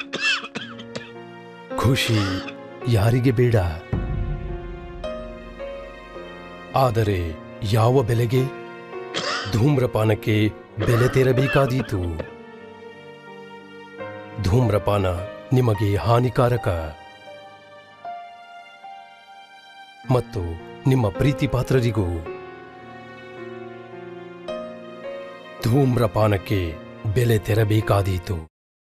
ಖುಷಿ ಯಾರಿಗೆ ಬೇಡ ಆದರೆ ಯಾವ ಬೆಲೆಗೆ ಧೂಮ್ರಪಾನಕ್ಕೆ ಬೆಲೆ ತೆರಬೇಕಾದೀತು ಧೂಮ್ರಪಾನ ನಿಮಗೆ ಹಾನಿಕಾರಕ ಮತ್ತು ನಿಮ್ಮ ಪ್ರೀತಿ ಪಾತ್ರರಿಗೂ ಧೂಮ್ರಪಾನಕ್ಕೆ ಬೆಲೆ ತೆರಬೇಕಾದೀತು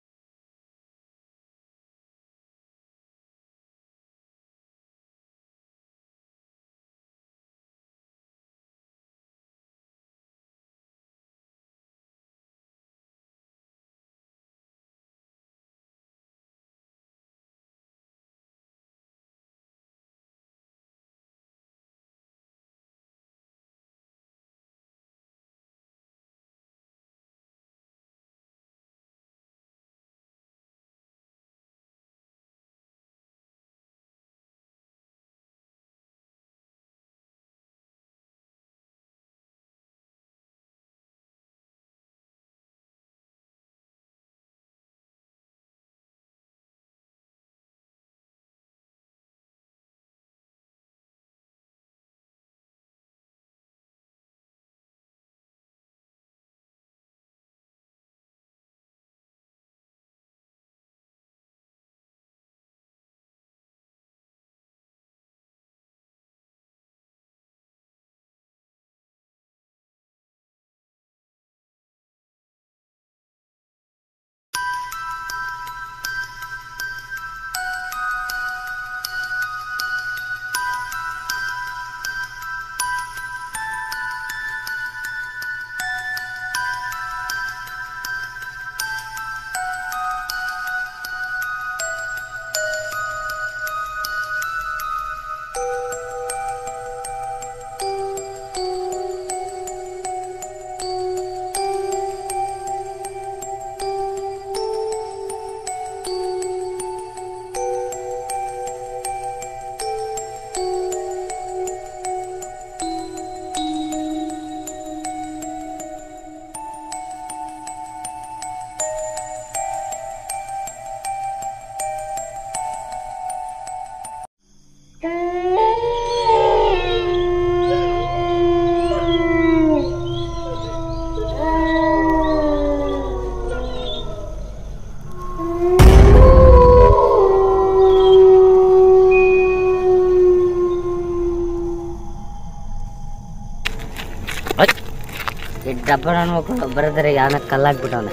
ಈ ಡಬ್ಬ ನನ್ನ ಮಕ್ಕಳು ಬರೋದ್ರೆ ಯಾವನ ಕಲ್ಲಾಕ್ಬಿಟ್ಟವನ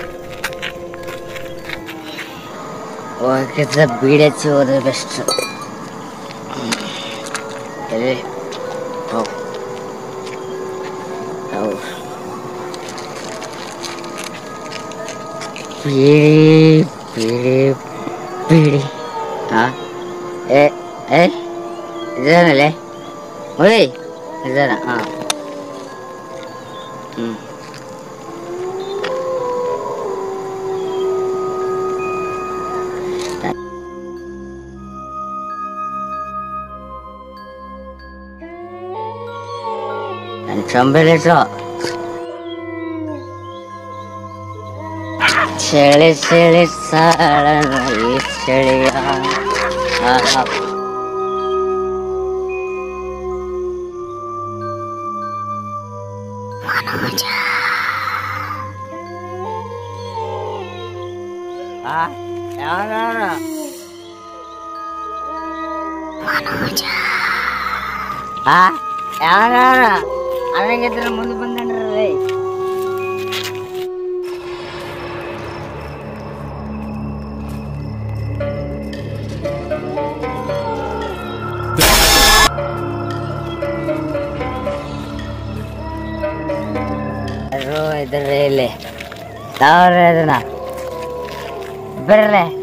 ಹೋಗಿದ್ರೆ ಬೀಡಿ ಹಚ್ಚಿ ಹೋದ್ರೆ ಬೆಸ್ಟ್ ಎಲ್ಲಿ ಹೋಗ್. ಹೌದು. ಬೀಡಿ ಬೀಡಿ ಬೀಡಿ ಹಾ ಏ ಏ ಇದಾನಲ್ಲೇ ಓಯ್ ಇದಾನ ಹಾಂ ಹ್ಞೂ ನನ್ನ ಚಂಬಲಿಟ್ರು ಚಳಿ ಚಳಿ ಸಾಳನಲ್ಲಿ ಚಳಿಯ ಆಹಾ. ಆ, ಯಾವ್ದಾರ? ಆ, ಯಾವ್ದಾರ? ಅದಂಗಿದ್ರೆ ಮುಂದೆ ಬಂದ್ರಿ ಯಾರು ಇದ್ರೆ ಇಲ್ಲಿ ಯಾವ್ರ ಅದನ್ನ ಬರ್ರೆ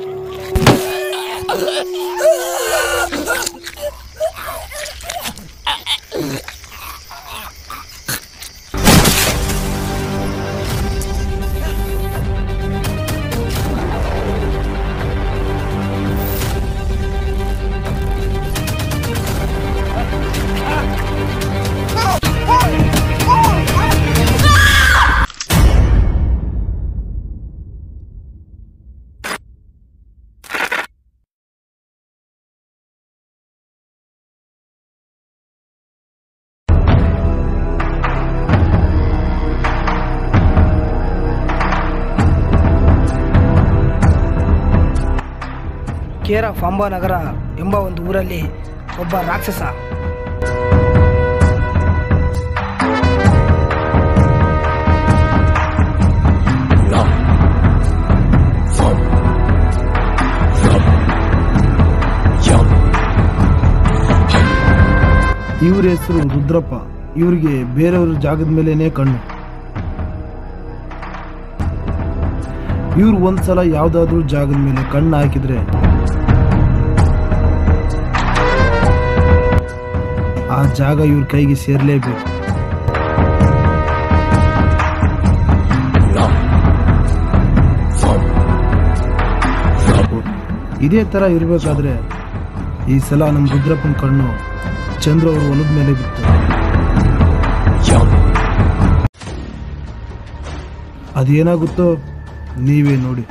ಕೇರ ನಗರ ಎಂಬ ಒಂದು ಊರಲ್ಲಿ ಒಬ್ಬ ರಾಕ್ಷಸ ಇವ್ರ ಹೆಸರು ರುದ್ರಪ್ಪ ಇವರಿಗೆ ಬೇರೆಯವ್ರ ಜಾಗದ ಮೇಲೇನೆ ಕಣ್ಣು ಇವ್ರು ಒಂದ್ಸಲ ಯಾವ್ದಾದ್ರೂ ಜಾಗದ ಮೇಲೆ ಕಣ್ಣು ಹಾಕಿದ್ರೆ ಆ ಜಾಗ ಇವ್ರ ಕೈಗೆ ಸೇರ್ಲೇಬೇಕು ಇದೇ ತರ ಇರ್ಬೇಕಾದ್ರೆ ಈ ಸಲ ನಮ್ಮ ರುದ್ರಪ್ಪನ ಕಣ್ಣು ಚಂದ್ರ ಅವ್ರ ಹೊಲದ ಮೇಲೆ ಬಿತ್ತು ಅದೇನಾಗುತ್ತೋ ನೀವೇ ನೋಡಿ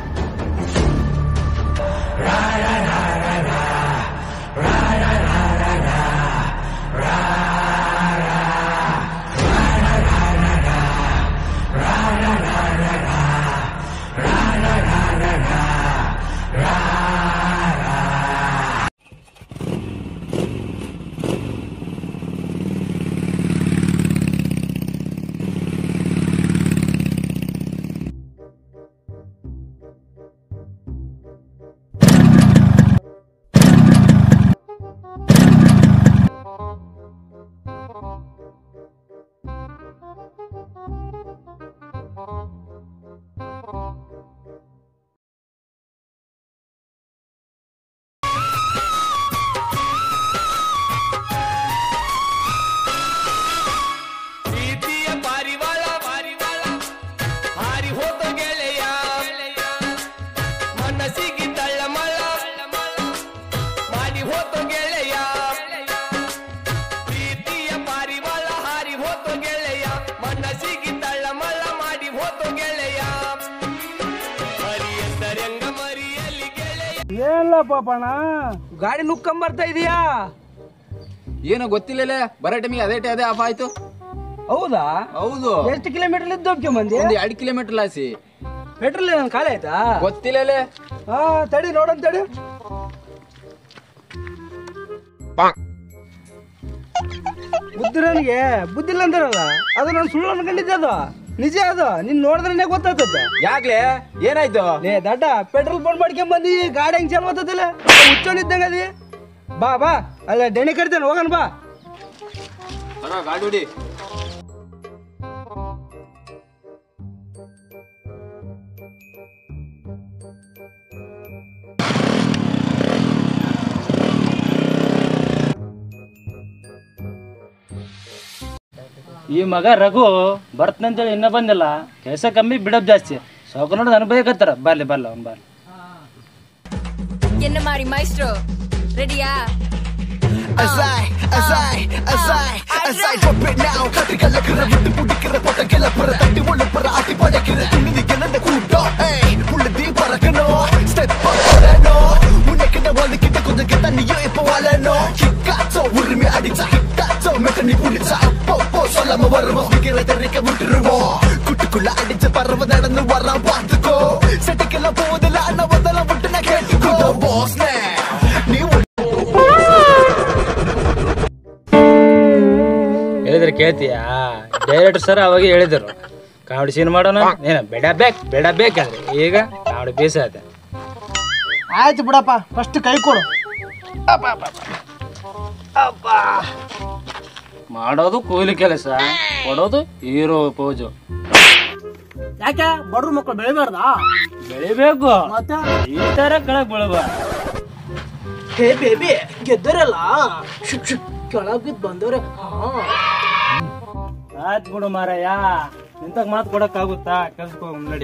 ಪ್ರೀತಿಯ ಪಾರಿವಾಳ ಪಾರಿವಾಳ ಹಾರಿ ಹೋದ ಗೆಳೆಯ ಮನಸ್ಸಿಗೆ ತಳ್ಳಮಳ ಮಾಡಿ ಹೋದ ಗೆಳೆಯ ಪ್ರೀತಿಯ ಪಾರಿವಾಳ ಹಾರಿ ಹೋದ ಗೆಳೆಯ ಮನಸ್ಸಿಗೆ ತಳ್ಳಮಳ ಮಾಡಿ ಹೋದ ಗೆಳೆಯ ಮರಿಯಂದರಂಗ ಮರಿಯಲ್ಲಿ ಗೆಳೆಯ ಏನಿಲ್ಲ ಪಾಪಣ್ಣ ಗಾಡಿ ನುಕ್ಕಂಬರ್ತಾ ಇದೀಯಾ ಏನೋ ಗೊತ್ತಿಲ್ಲಲೇ ಬರೋ ಟೈಮಿಗೆ ಅದೇ ಟೈ ಅದೇ ಆಫ್ ಆಯ್ತು ಹೌದಾ ಹೌದು ಎಷ್ಟು ಕಿಲೋಮೀಟರ್ ಇದ್ದೋಗ್ಕೆ ಮಂದಿ ಒಂದು ಎರಡು ಕಿಲೋಮೀಟರ್ ಲಾಸಿ ಪೆಟ್ರೋಲ್ ಏನ್ ಖಾಲಿ ಆಯ್ತಾ ಗೊತ್ತಿಲ್ಲಲೇ ಹಾ ತಡಿ ನೋಡೋಣ ತಡಿ ಬುದ್ಧಿ ನನಗೆ ಬುದ್ಧಿ ಇಲ್ಲ ಅಂತಾರಲ್ಲ ಅದು ನಾನು ಸುಳ್ಳು ಅನ್ಕೊಂಡಿದ್ದೆ ಅದು ನಿಜ ಅದು ನೀನ್ ನೋಡಿದ್ರೆ ಗೊತ್ತಾಗ್ತದೆ ಯಾಕ್ಲೆ ಏನಾಯ್ತು ಲೇ ದಡ್ಡ ಪೆಟ್ರೋಲ್ ಬಂದ್ ಮಾಡ್ಕೊಂಡ್ ಬಂದಿ ಗಾಡಿ ಹೆಂಗ್ ಚಾಲು ಆಗ್ತದಿಲ್ಲ ಹುಚ್ಚೋನಿದ್ದಂಗ ಅದಿ ಬಾ ಬಾ ಅಲ್ಲ ಡೆಣಿ ಕರಿತಾನೆ ಹೋಗೋಣ ಬಾ ಬರೋ ಗಾಡಿ ಹೊಡಿ ಈ ಮಗ ರಘು ಬರ್ತಂತೇಳಿ ಇನ್ನ ಬಂದಿಲ್ಲ ಕೆಲಸ ಕಮ್ಮಿ ಬಿಡೋದ್ ಜಾಸ್ತಿ ಸಾಕು ನೋಡೋದು ಅನುಭವಿಕತ್ತಾರ ಬರ್ಲಿ ಬರ್ಲಿ ಅವ್ನು ಬರ್ಲಿ என்ன மாதிரி maestro ரெடியா ಹೇಳಿದ್ರೆ ಕೇಳ್ತೀಯಾ ಡೈರೆಕ್ಟರ್ ಸರ್ ಅವಾಗ ಹೇಳಿದ್ರು ಕಾಮಿಡಿ ಸೀನ್ ಮಾಡೋಣ ಏನ ಬೇಡ ಬೇಕ್ ಬೇಡ ಬೇಕಾದ್ರೆ ಈಗ ಕಾಮಿಡಿ ಪೀಸ್ ಆಯ್ತು ಆಯ್ತು ಬಿಡಪ್ಪ ಫಸ್ಟ್ ಕೈ ಕೊಡು ಮಾಡೋದು ಕೂಲಿ ಕೆಲಸ ಕೊಡೋದು ಹೀರೋ ಪೋಜು ಯಾಕೆ ಬಡ್ರು ಮಕ್ಕಳು ಬೆಳಿಬಾರ್ದಾ ಬೆಳಿಬೇಕು ಮತ್ತೆ ಈ ತರ ಕೆಳಗ್ ಬೆಳಬಾರ್ದು ಹೇ ಬೇಬಿ ಗೆದ್ದರಲ್ಲ ಶುಕ್ ಶುಕ್ ಕೆಳಗ್ ಬಿದ್ದು ಬಂದವ್ರೆ ಹಾ ಆಯ್ತು ಬಿಡು ಮಾರಾಯ ನಿಂತಾಗ ಮಾತು ಕೊಡಕ್ ಆಗುತ್ತಾ ಕೆಲ್ಸಕ್ಕೆ ಹೋಗ್ ನಡಿ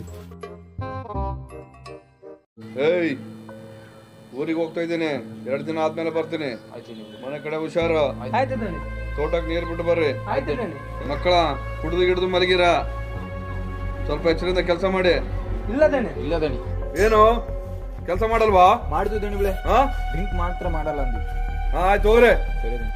ಏಯ್ ಊರಿಗೆ ಹೋಗ್ತಾ ಇದ್ದೀನಿ ಎರಡು ದಿನ ಆದ್ಮೇಲೆ ಬರ್ತೀನಿ ಮನೆ ಕಡೆ ಹುಷಾರು ಆಯ್ತು ದಣಿ ತೋಟಕ್ಕೆ ನೀರು ಬಿಟ್ಟು ಬರ್ರಿ ಆಯ್ತು ದಣಿ ಮಕ್ಕಳ ಕುಡಿದು ಗಿಡ್ದು ಮಲಗಿರ ಸ್ವಲ್ಪ ಎಚ್ಚರಿಂದ ಕೆಲಸ ಮಾಡಿ ಇಲ್ಲ ದಣಿ ಇಲ್ಲ ದಣಿ ಏನು ಕೆಲಸ ಮಾಡಲ್ವಾ ಮಾಡಿದ್ವಿ ದಣಿಗಳೇ ಹಾ ಡ್ರಿಂಕ್ ಮಾತ್ರ ಮಾಡಲ್ಲ ಅಂದ್ವಿ ಹಾ, ಆಯ್ತು ಹೋಗ್ರಿ ಸರಿ ದಣಿ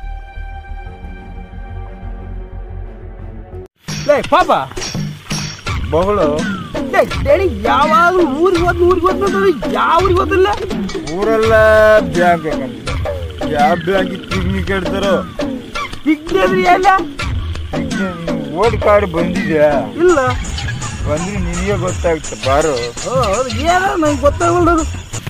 ಲೇ ಪಾಪ ಮಗಳು ಡೇಡಿ ಯಾವಾಗಲೂ ಊರಿಗೆ ಹೋದ್ ಊರಿಗೆ ಹೋದ್ ಅಂತಂದ್ರೆ ಯಾವ ಊರಿಗೆ ಹೋದಿಲ್ಲ ಊರೆಲ್ಲ ಬ್ಯಾಂಕ್ ಯಾವ ಬ್ಯಾಂಕ್ ಪಿಕ್ನಿಕ್ ಇಡ್ತಾರೋ ಸಿಗ್ತದ್ರಿ ಎಲ್ಲ ಓಟ್ ಕಾರ್ಡ್ ಬಂದಿದ್ಯಾ ಇಲ್ಲ ಬಂದ್ರೆ ನಿನಗೆ ಗೊತ್ತಾಗುತ್ತೆ ಬಾರು ಓ, ಹೌದು ಏನೋ ನಂಗೆ ಗೊತ್ತಾಗಲ್ಲ ಅದು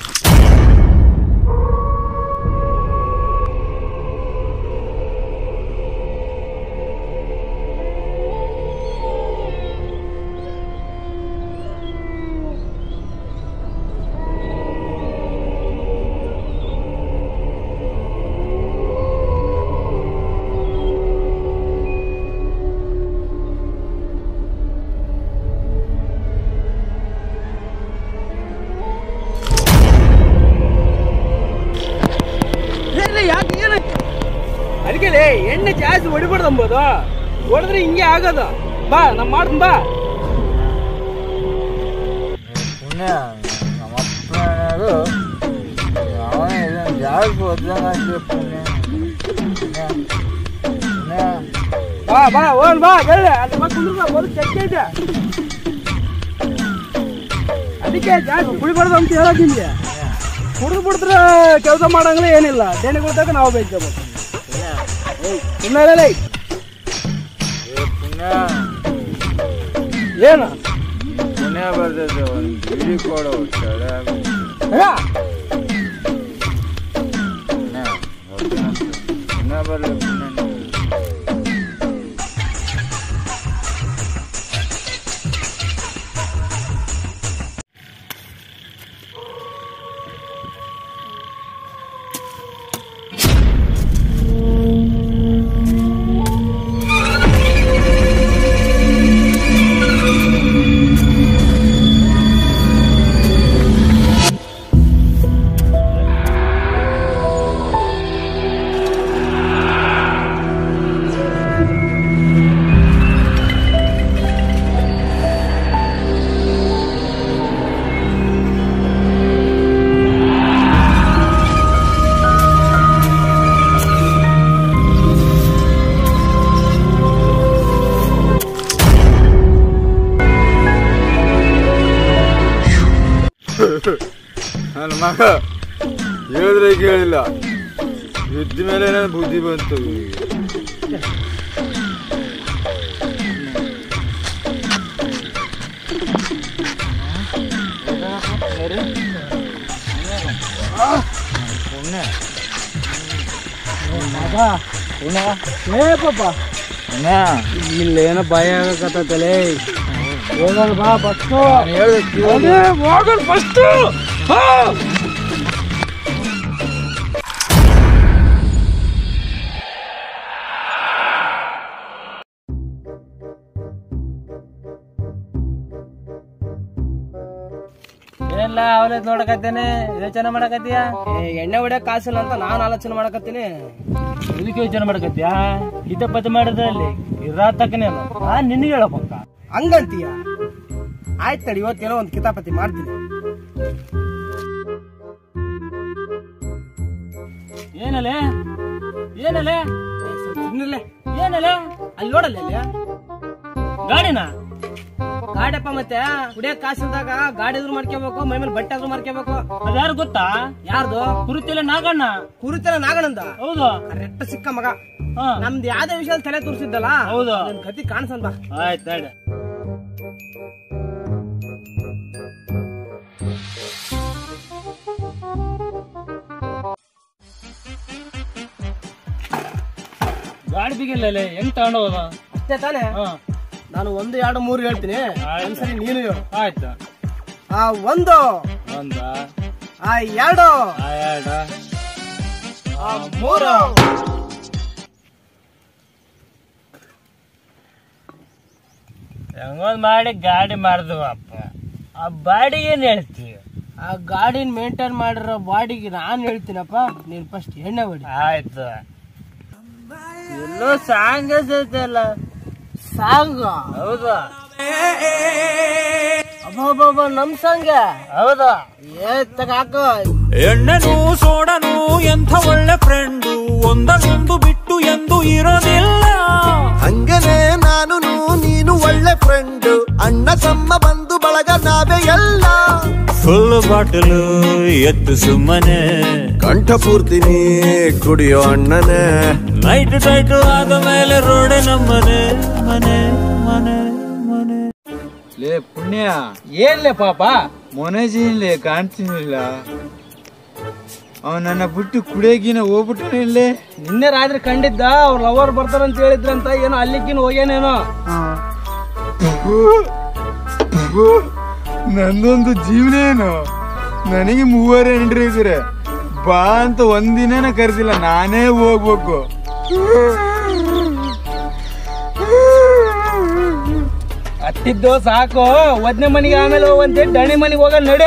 ಏನಿಲ್ಲ ಯಾಕೆ ಏನು ಅದಕ್ಕೆ ಎಣ್ಣೆ ಜಾಸ್ತಿ ಹೊಡಿಬಾರ್ದು ಅಂಬೋದು ಹೊಡೆದ್ರೆ ಹಿಂಗೆ ಆಗೋದು ಬಾ ನಾ ಮಾಡ್ತೀನಿ ಬಾ ಪುಣ್ಯ ನಮ್ಮ ಅಪ್ಪನಾರು ಅವನ ಇದನ್ನ ಜಾಗಕ್ಕೆ ಒದ್ದಂಗೆ ಪುಣ್ಯ ಪುಣ್ಯ ಪುಣ್ಯ ಬಾ ಬಾ ಓನ್ ಬಾ ಹೇಳ ಅಲ್ಲಿ ಬಾ ಕುಂದ್ರ ಬರು ಚೆಕ್ ಇದೆ ಅದಕ್ಕೆ ಜಾಸ್ತಿ ಕುಡಿಬಾರ್ದು ಅಂತ ಹೇಳಕ್ ನಿಮ್ಗೆ ಕುಡಿದು ಬಿಡಿದ್ರೆ ಕೆಲಸ ಮಾಡಂಗಿಲ್ಲ ಏನಿಲ್ಲ ದೇಣಿ ಕೊಡ್ದಾಗ ನಾವು ಬೇಯ್ಕೋಬೇಕು ಸುಮ್ಮನೆ ಏ ಪುಣ್ಯ ಏನು ಪುಣ್ಯ ಬರ್ತದೆ ಒಂದು ಬಿಡಿ ಕೊಡು ತಡ ಹಾ? ಪುಣ್ಯ ಬರ್ತೀನಂತೆ. ಪುಣ್ಯ ಬರಲಿ ಪುಣ್ಯ ನನ್ನ ಮಗ ಹೇಳಿದ್ರೆ ಕೇಳಿಲ್ಲ ಯುದ್ಧ ಮೇಲೆ ನನ್ನ ಬುದ್ಧಿ ಬಂತು ಇವನಿಗೆ. ಪುಣ್ಯ ಏ ಪಾಪ ಪುಣ್ಯ ಇಲ್ಲೇನೋ ಭಯ ಆಗಕತ್ತಲೆ ಹೋಗೋಣ ಬಾ ಫಸ್ಟು ನಾನು ಹೇಳ್ದೆ ಕಿವಿಗೆ. ಹೋಗೋಣ ಫಸ್ಟು ಏನಿಲ್ಲ ಅವಲೇ ನೋಡಕತ್ತೇನೆ ಯೋಚನೆ ಮಾಡಕತ್ತೀಯ ಎಣ್ಣೆ ಹೊಡ್ಯಕ್ ಕಾಸಿಲ್ಲ ಅಂತ ನಾನು ಆಲೋಚನೆ ಮಾಡಕತ್ತೀನಿ ಇದಕ್ಕೆ ಯೋಚನೆ ಮಾಡಕತ್ತೀಯ ಹಿತಪತಿ ಮಾಡಿದ್ರಲ್ಲಿ ಇರಾತಕ್ಕನೇನು ನಾ ನಿನಗೆ ಹೇಳಬೇಕ ಹಂಗಂತೀಯ ಆಯ್ತು ತಡಿ ಇವತ್ತೇನೋ ಒಂದು ಕಿತಾಪತಿ ಮಾಡ್ತೀನಿ ಏನಲೆ ಏನಲೆ ಸುಮ್ಮನೆ ಏನಲೆ ಅಲ್ಲಿ ನೋಡಲ್ಲ ಅಲ್ಲಿ ಗಾಡಿನ ಗಾಡಿಯಪ್ಪ ಮತ್ತೆ ಕುಡಿಯಕ್ ಕಾಸಿಲ್ದಾಗ ಗಾಡಿ ಎದುರು ಮಾಡ್ಕೋಬೇಕು ಮೈ ಮೇಲೆ ಬಟ್ಟೆ ಎದುರು ಮಾಡ್ಕೋಬೇಕು ಅದ್ಯಾರು ಗೊತ್ತಾ ಯಾರ್ದು ಕುರುತಿಲ್ಲ ನಾಗಣ್ಣ ಕುರಿತನ ನಾಗನಂದ ಹೌದು ಕರೆಕ್ಟ್ ಸಿಕ್ಕ ಮಗ ಹಾ ನಮ್ದು ಯಾವ್ದೇ ವಿಷಯದಲ್ಲಿ ತಲೆ ತೋರಿಸಿದ್ದಲ್ಲ ಹೌದು. ನನ್ ಕತಿ ಕಾಣಿಸನ್ ಬಾ ಆಯ್ತು ನಡೆ ಗಾಡಿ ಬಿಗಿಲ್ಲಲೆ ಹೆಂಗ್ ತಗೊಂಡು ಹೋದ ಅಷ್ಟೇ ತಾನೇ ಹಾ ನಾನು ಒಂದು ಎರಡು ಮೂರು ಹೇಳ್ತೀನಿ ಒಂದ್ಸರಿ ನೀನು ಹೇಳು ಆಯ್ತು ಆ ಒಂದು ಒಂದ ಆ ಎರಡು ಆ ಎರಡು ಆ ಮೂರು ಹೆಂಗೊಂದ್ ಮಾಡಿ ಗಾಡಿ ಮಾಡಿದ್ವಪ್ಪ ಆ ಬಾಡಿಗೆ ಏನ್ ಹೇಳ್ತೀವಿ ಆ ಗಾಡಿನ ಮೇಂಟೈನ್ ಮಾಡಿರೋ ಬಾಡಿಗೆ ನಾನು ಹೇಳ್ತೀನಪ್ಪ ನೀನ್ ಫಸ್ಟ್ ಎಣ್ಣೆ ಹೊಡಿ ಆಯ್ತು ಎಲ್ಲೋ ಸಾಂಗ್ ಅಲ್ಲ ಸಾಂಗ್ ಹೌದು ಅಬ್ಬಬ್ಬಬ್ಬ ನಮ್ ಸಾಂಗ್ ಹೌದು ಏ ತಗಾಕೋ ಎಣ್ಣೆನು ಸೋಡನು ಎಂಥ ಒಳ್ಳೆ ಫ್ರೆಂಡು ಒಂದನ್ನೊಂದು ಬಿಟ್ಟು ಎಂದು ಇರೋದಿಲ್ಲ ಹಂಗನೇ ನಾನು ನೀನು ನೀನು ಒಳ್ಳೆ ಫ್ರೆಂಡ್ ಅಣ್ಣ ತಮ್ಮ ಬಂಧು ಬಳಗ ನಾವೇ ಎಲ್ಲ ಫುಲ್ ಬಾಟಲು ಎತ್ತು ಸುಮ್ಮನೆ ಕಂಠ ಪೂರ್ತಿ ನೀ ಕುಡಿಯೋ ಅಣ್ಣನೇ ನೈಟ್ ಟೈಟ್ ಆದ ಮೇಲೆ ರೋಡೆ ನಮ್ಮನೆ ಮನೆ ಮನೆ ಮನೆ ಲೇ ಪುಣ್ಯ ಏನ್ಲೇ ಪಾಪ ಮೊನಜಿನ್ಲೇ ಕಾಣ್ತೀನಿಲ್ಲ ಅವ ನನ್ನ ಬಿಟ್ಟು ಕುಡಿಯೋಗಿನ ಹೋಗ್ಬಿಟ್ಟು ಇಲ್ಲೇ ನಿನ್ನೆ ರಾತ್ರಿ ಕಂಡಿದ್ದ ಅವ್ರ ಲವರ್ ಬರ್ತಾರಂತ ಹೇಳಿದ್ರಂತ ಏನೋ ಅಲ್ಲಿಗಿನ ಹೋಗ್ಯಾನೇನೋ ನಂದೊಂದು ಜೀವನ ಏನು ನನಗೆ ಮೂವರು ಹೆಂಡ್ರಿ ಇದ್ರೆ ಬಾ ಅಂತ ಒಂದಿನ ಕರೆದಿಲ್ಲ ನಾನೇ ಹೋಗ್ಬೇಕು ಹತ್ತಿದ್ದು ಸಾಕು ಒದ್ನೆ ಮನೆಗೆ ಆಮೇಲೆ ಹೋಗಂತೆ ದಣಿ ಮನೆಗೆ ಹೋಗ ನಡ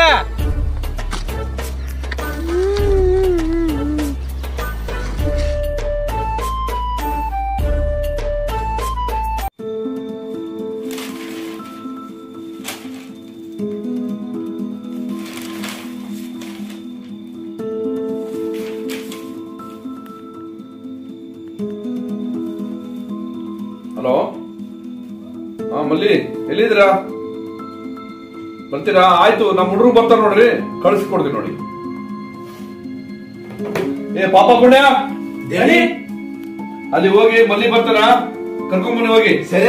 ಹಲೋ ಹಾ ಮಲ್ಲಿ ಎಲ್ಲಿದ್ದೀರಾ ಬರ್ತೀರಾ ಆಯ್ತು ನಮ್ಮ ಹುಡುಗರು ಬರ್ತಾರ ನೋಡ್ರಿ ಕಳಿಸ್ಕೊಡ್ತೀನಿ ನೋಡಿ ಏ ಪಾಪ ಪುಣ್ಯ ಅಲ್ಲಿ ಹೋಗಿ ಮಲ್ಲಿ ಬರ್ತಾರ ಕರ್ಕೊಂಬನ್ನಿ ಹೋಗಿ ಸರಿ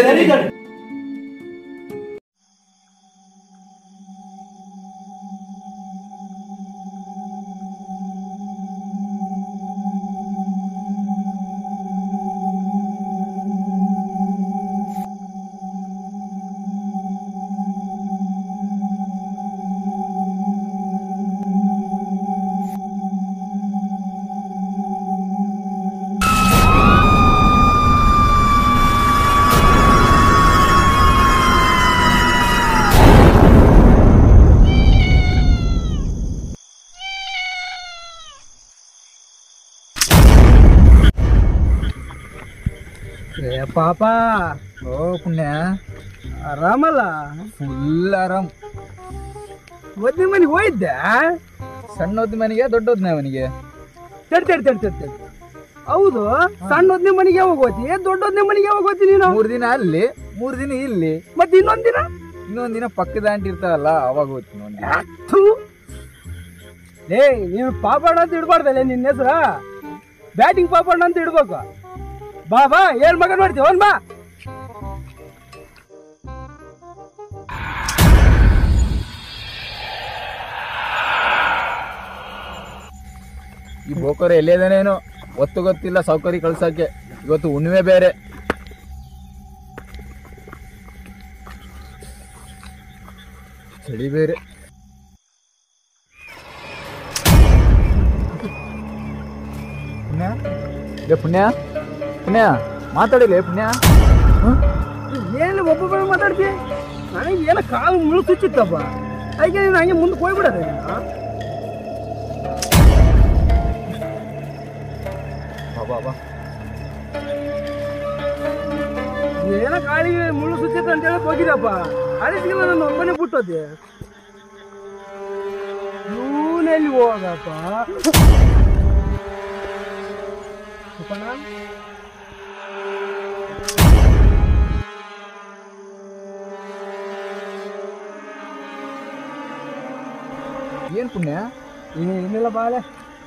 ಏ ಪಾಪ ಓ ಪುಣ್ಯ ಆರಾಮಲ್ಲ ಫುಲ್ ಆರಾಮ್ ಒದ್ನೆ ಮನೆಗೆ ಹೋಗಿದ್ದೆ ಸಣ್ಣ ಒದ್ನೆ ಮನೆಗೆ ದೊಡ್ಡ ಒದ್ನೆ ಮನೆಗೆ ತಡಿ ತಡಿ ತಡಿ ತಡಿ ತಡಿ ಹೌದು ಸಣ್ಣ ಒದ್ನೆ ಮನೆಗೆ ಹೋಗೋತಿ ದೊಡ್ಡ ಒದ್ನೆ ಮನೆಗೆ ಹೋಗೋತಿ ನೀನು ಮೂರ್ ದಿನ ಅಲ್ಲಿ ಮೂರ್ ದಿನ ಇಲ್ಲಿ ಮತ್ತೆ ಇನ್ನೊಂದ್ ದಿನ ಇನ್ನೊಂದ್ ದಿನ ಪಕ್ಕದ ಆಂಟಿ ಇರ್ತಾರಲ್ಲ ಅವಾಗ ಹೋಗ್ತೀನಿ ಒಂದು ಲೇ ನೀನು ಪಾಪಣ್ಣ ಅಂತ ಇಡ್ಬಾರ್ದಲ್ಲ ನಿನ್ನ ಹೆಸರ ಬ್ಯಾಟಿಂಗ್ ಪಾಪಣ್ಣ ಅಂತ ಇಡ್ಬೇಕು ಬಾ ಬಾ ಏನ್ ಮಗ ನೋಡ್ತೀವಿ ಒಂದ್ ಬಾ ಈ ಬೋಕರ್ ಎಲ್ಲಿದಾನೇನು ಒತ್ತು ಗೊತ್ತಿಲ್ಲ ಸೌಕರ್ಯ ಕಳ್ಸಕ್ಕೆ ಇವತ್ತು ಹುಣ್ಣಿಮೆ ಬೇರೆ ಚಳಿ ಬೇರೆ ಪುಣ್ಯ ಲೇ ಪುಣ್ಯ ಪುಣ್ಯ ಮಾತಾಡಿಲ್ಲ ಪುಣ್ಯ ಏನು ಒಬ್ಬೊಬ್ಬರು ಮಾತಾಡ್ತಿ ನನಗೆ ಏನೋ ಕಾಲು ಮುಳು ಸುಚ್ಚಿತ್ತಪ್ಪ ಅದಕ್ಕೆ ನೀನು ಹಂಗೆ ಮುಂದಕ್ಕೆ ಹೋಗ್ಬಿಡದೆ ಬಾ ಬಾ ಏನೋ ಕಾಲಿಗೆ ಮುಳ್ಳು ಸುಚ್ಚಿತ್ತು ಅಂತ ಹೇಳಕ್ ಹೋಗಿದಪ್ಪ ಅದಕ್ಕೆ ನನ್ನ ಒಬ್ಬನೇ ಬಿಟ್ಟೋದೆ ಇವನಲ್ಲಿ ಹೋಗಪ್ಪ ಉಪನ? ಏನ್ ಪುಣ್ಯ ಏನಿಲ್ಲ ಬಾಳೆ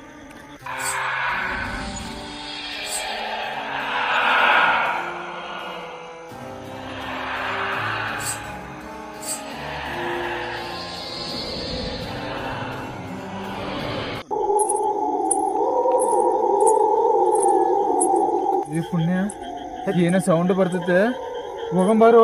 ಈ ಪುಣ್ಯ ಏನೋ ಸೌಂಡ್ ಬರ್ತೈತೆ ಹೋಗಂಬಾರು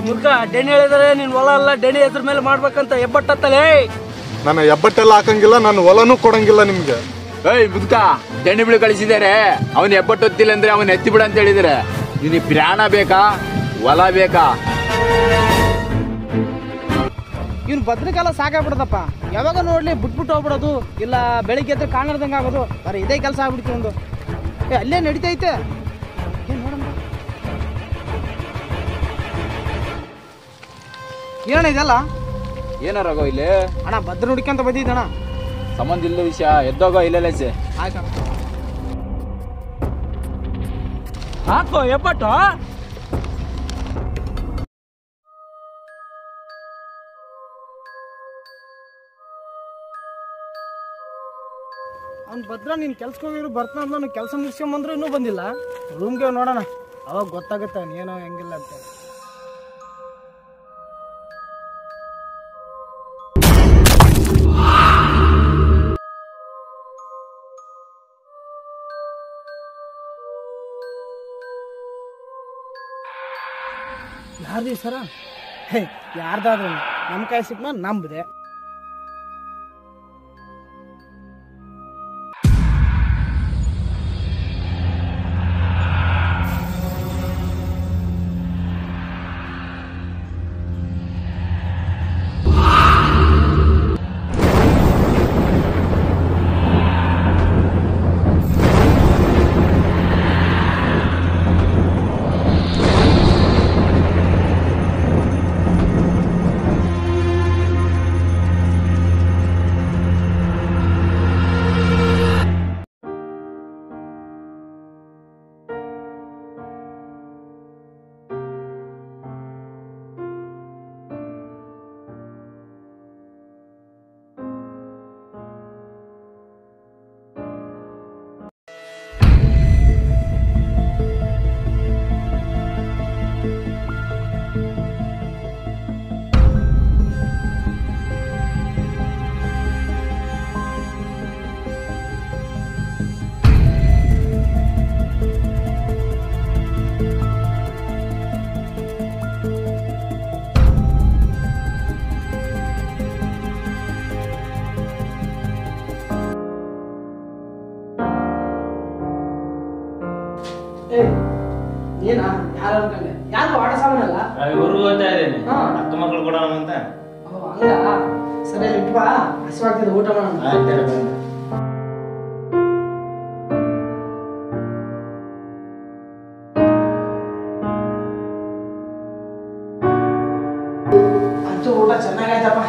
ಮುರ್ಕ ಡೆಣಿ ಹೇಳಿದ್ರೆ ನಿನ್ ಹೊಲ ಅಲ್ಲ ಡೆಣಿ ಹೆಸರು ಮೇಲೆ ಮಾಡ್ಬೇಕಂತ ಎಬ್ಬಟ್ಟತ್ತಲೇ ನಾನು ಎಬ್ಬಟ್ಟೆಲ್ಲ ಹಾಕಂಗಿಲ್ಲ ನಾನು ಹೊಲನೂ ಕೊಡಂಗಿಲ್ಲ ನಿಮ್ಗೆ ಏಯ್ ಮುದ್ಕ ದೆಣ್ಣೆ ಬಿಳಿ ಕಳಿಸಿದ್ದಾರೆ ಅವನ್ ಎಬ್ಬಟ್ಟೊತ್ತಿಲ್ಲ ಅಂದ್ರೆ ಅವನ್ ಎತ್ತಿ ಬಿಡ ಅಂತ ಹೇಳಿದಾರೆ ನಿನಗೆ ಪ್ರಾಣ ಬೇಕಾ ಹೊಲ ಬೇಕಾ ಇವ್ನು ಬದ್ರಿಕಾಲ ಸಾಕಾಗ್ಬಿಡದಪ್ಪ ಯಾವಾಗ ನೋಡ್ಲಿ ಬಿಟ್ಬಿಟ್ಟು ಹೋಗ್ಬಿಡೋದು ಇಲ್ಲ ಬೆಳಿಗ್ಗೆ ಎದ್ರೆ ಕಾಣರ್ದಂಗೆ ಆಗೋದು ಬರೀ ಇದೇ ಕೆಲಸ ಆಗ್ಬಿಡ್ತೀವಿ ಒಂದು ಏ ಅಲ್ಲೇ ನಡೀತೈತೆ ಏನ್ ನೋಡಮ್ಮ ಏನಣ್ಣ ಇದೆಲ್ಲ ಏನಾರಾಗೋ ಇಲ್ಲಿ ಅಣ್ಣ ಭದ್ರ ಹುಡುಕಂತ ಬಂದಿದ್ದಣ್ಣ ಸಂಬಂಧ ಇಲ್ಲ ವಿಷಯ ಎದ್ದೋಗೋ ಇಲ್ಲೆಲ್ಲ ಆಯ್ತಣ್ಣ ಹಾಕೋ ಎಬ್ಬಟ್ಟು ಅವ್ನು ಭದ್ರ ನೀನು ಕೆಲ್ಸಕ್ಕೆ ಹೋಗಿರು ಬರ್ತಾನ ನಾನು ಕೆಲಸ ಮುಗಿಸ್ಕೊಂಬಂದ್ರೆ ಇನ್ನೂ ಬಂದಿಲ್ಲ ರೂಮ್ಗೆ ನೋಡೋಣ ಅವಾಗ ಗೊತ್ತಾಗುತ್ತೆ ಏನೋ ಹೆಂಗಿಲ್ಲ ಅಂತ ಯಾರ್ದು ಸರ ಹೇ ಯಾರ್ದಾದ್ರು ನಮ್ಮ ಕೈ ಸಿಕ್ಕ ನಂಬದೆ ಏನ ಯಾರು ಅನ್ಕೊಂಡೆ ಯಾರು ಆಟ ಸಾಮಾನಲ್ಲ ಊರಿಗೆ ಹೋಗ್ತಾ ಇದ್ದೇನೆ ಹಾ. ಅಕ್ಕ ಮಕ್ಕಳು ಕೊಡೋಣ ಅಂತ ಹಂಗ ಸರಿ ಅಲ್ಲಿ ಇಟ್ಟು ಬಾ ಹಸಿವಾಗ್ತಿದೆ ಊಟ ಮಾಡೋಣ ಅಂತೂ ಊಟ ಚೆನ್ನಾಗಾಯ್ತಪ್ಪ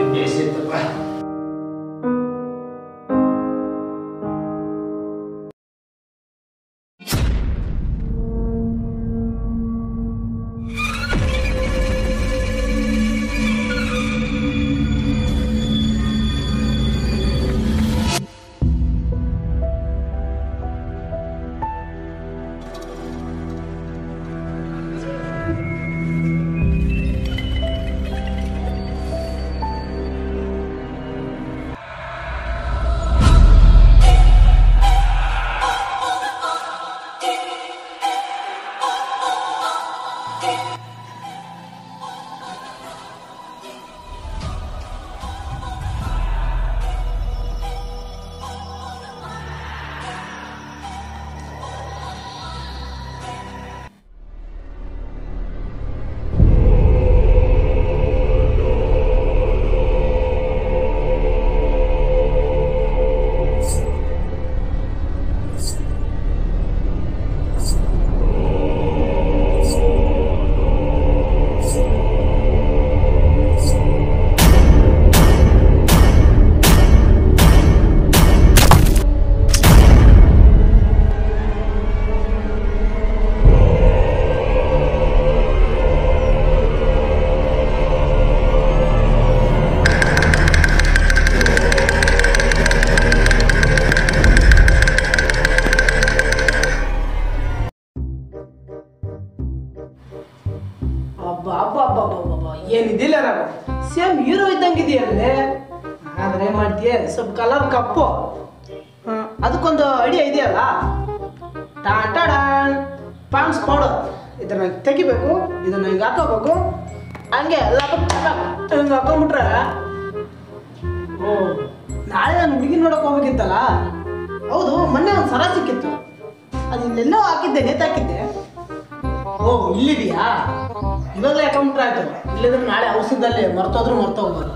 ಅಬ್ಬಾ ಅಬ್ಬಾ ಅಬ್ಬಾ ಅಬ್ಬಾ ಅಬ್ಬಾ ಏನಿದಿಲ್ಲ ನಾವು ಸೇಮ್ ಹೀರೋ ಇದ್ದಂಗೆ ಇದೆಯಲ್ಲೇ ಆದ್ರೆ ಏನ್ ಮಾಡ್ತೀಯ ಸ್ವಲ್ಪ ಕಲರ್ ಕಪ್ಪು ಹ್ಮ್, ಅದಕ್ಕೊಂದು ಐಡಿಯಾ ಇದೆಯಲ್ಲ ಟಾನ್ ಟಾಡಾನ್ ಪಾನ್ಸ್ ಪೌಡರ್ ಇದನ್ನ ತೆಗಿಬೇಕು ಇದನ್ನ ಹಿಂಗೆ ಹಾಕೋಬೇಕು ಹಂಗೆ ಎಲ್ಲ ಹಿಂಗೆ ಹಾಕೊಂಡ್ಬಿಟ್ರೆ ಓ ನಾಳೆ ನಾನು ಹುಡುಗಿ ನೋಡಕ್ ಹೋಗ್ಬೇಕಿತ್ತಲ್ಲ ಹೌದು ಮೊನ್ನೆ ಒಂದು ಸರ ಸಿಕ್ಕಿತ್ತು ಅದು ಇಲ್ಲೆಲ್ಲೋ ಹಾಕಿದ್ದೆ ನೇತಾಕಿದ್ದೆ ಓ ಇಲ್ಲಿದೆಯಾ ಇವಾಗಲೇ ಹಾಕೊಂಡ್ಬಿಟ್ರೆ ಆಯ್ತು ಇಲ್ಲಿದ್ರೆ ನಾಳೆ ಔಷಧದಲ್ಲಿ ಮರ್ತೋದ್ರು ಮರ್ತೋಗ್ಬೋದು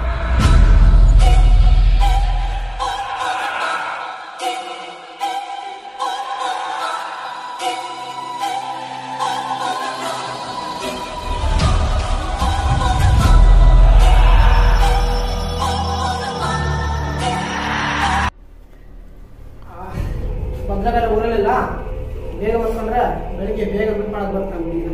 ಭದ್ರಗಾರ ಊರಲ್ಲೆಲ್ಲ ಬೇಗ ಬರ್ಕೊಂಡ್ರೆ ಬೆಳಿಗ್ಗೆ ಬೇಗ ಬಿಟ್ಟು ಮಾಡಕ್ ಬರ್ತಾನೆ ಹುಡುಗಿನ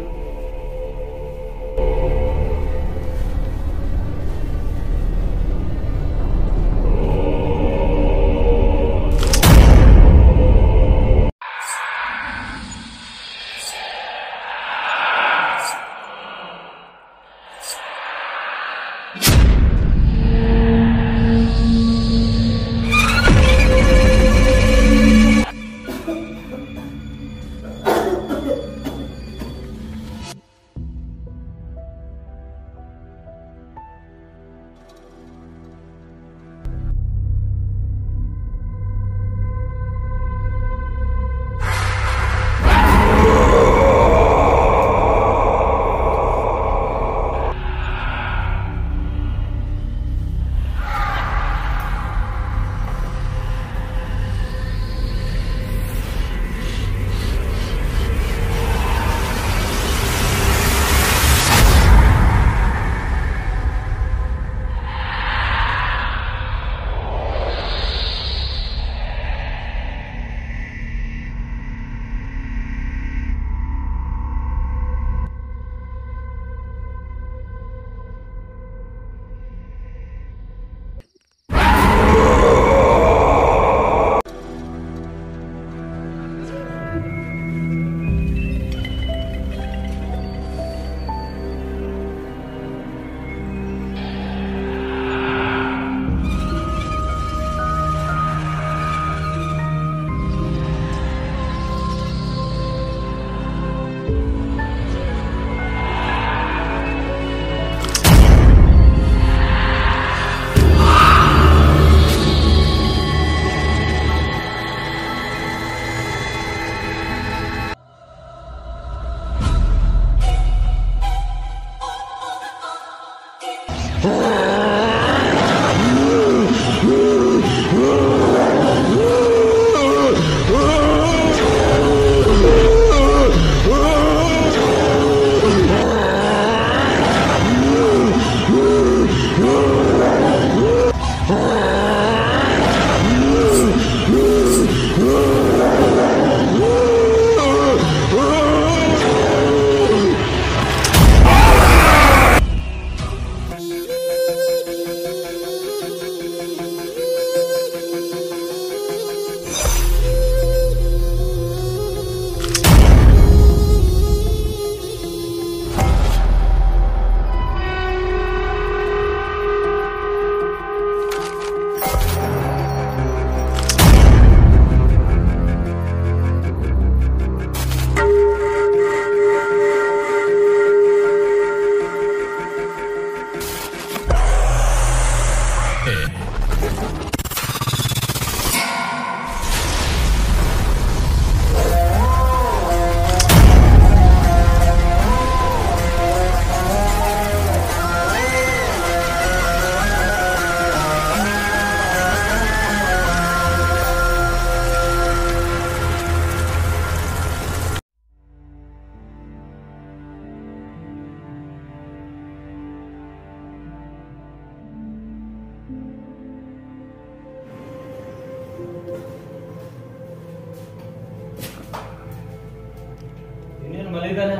ಇನ್ನೇನು ಮಲಗಿದಾನೆ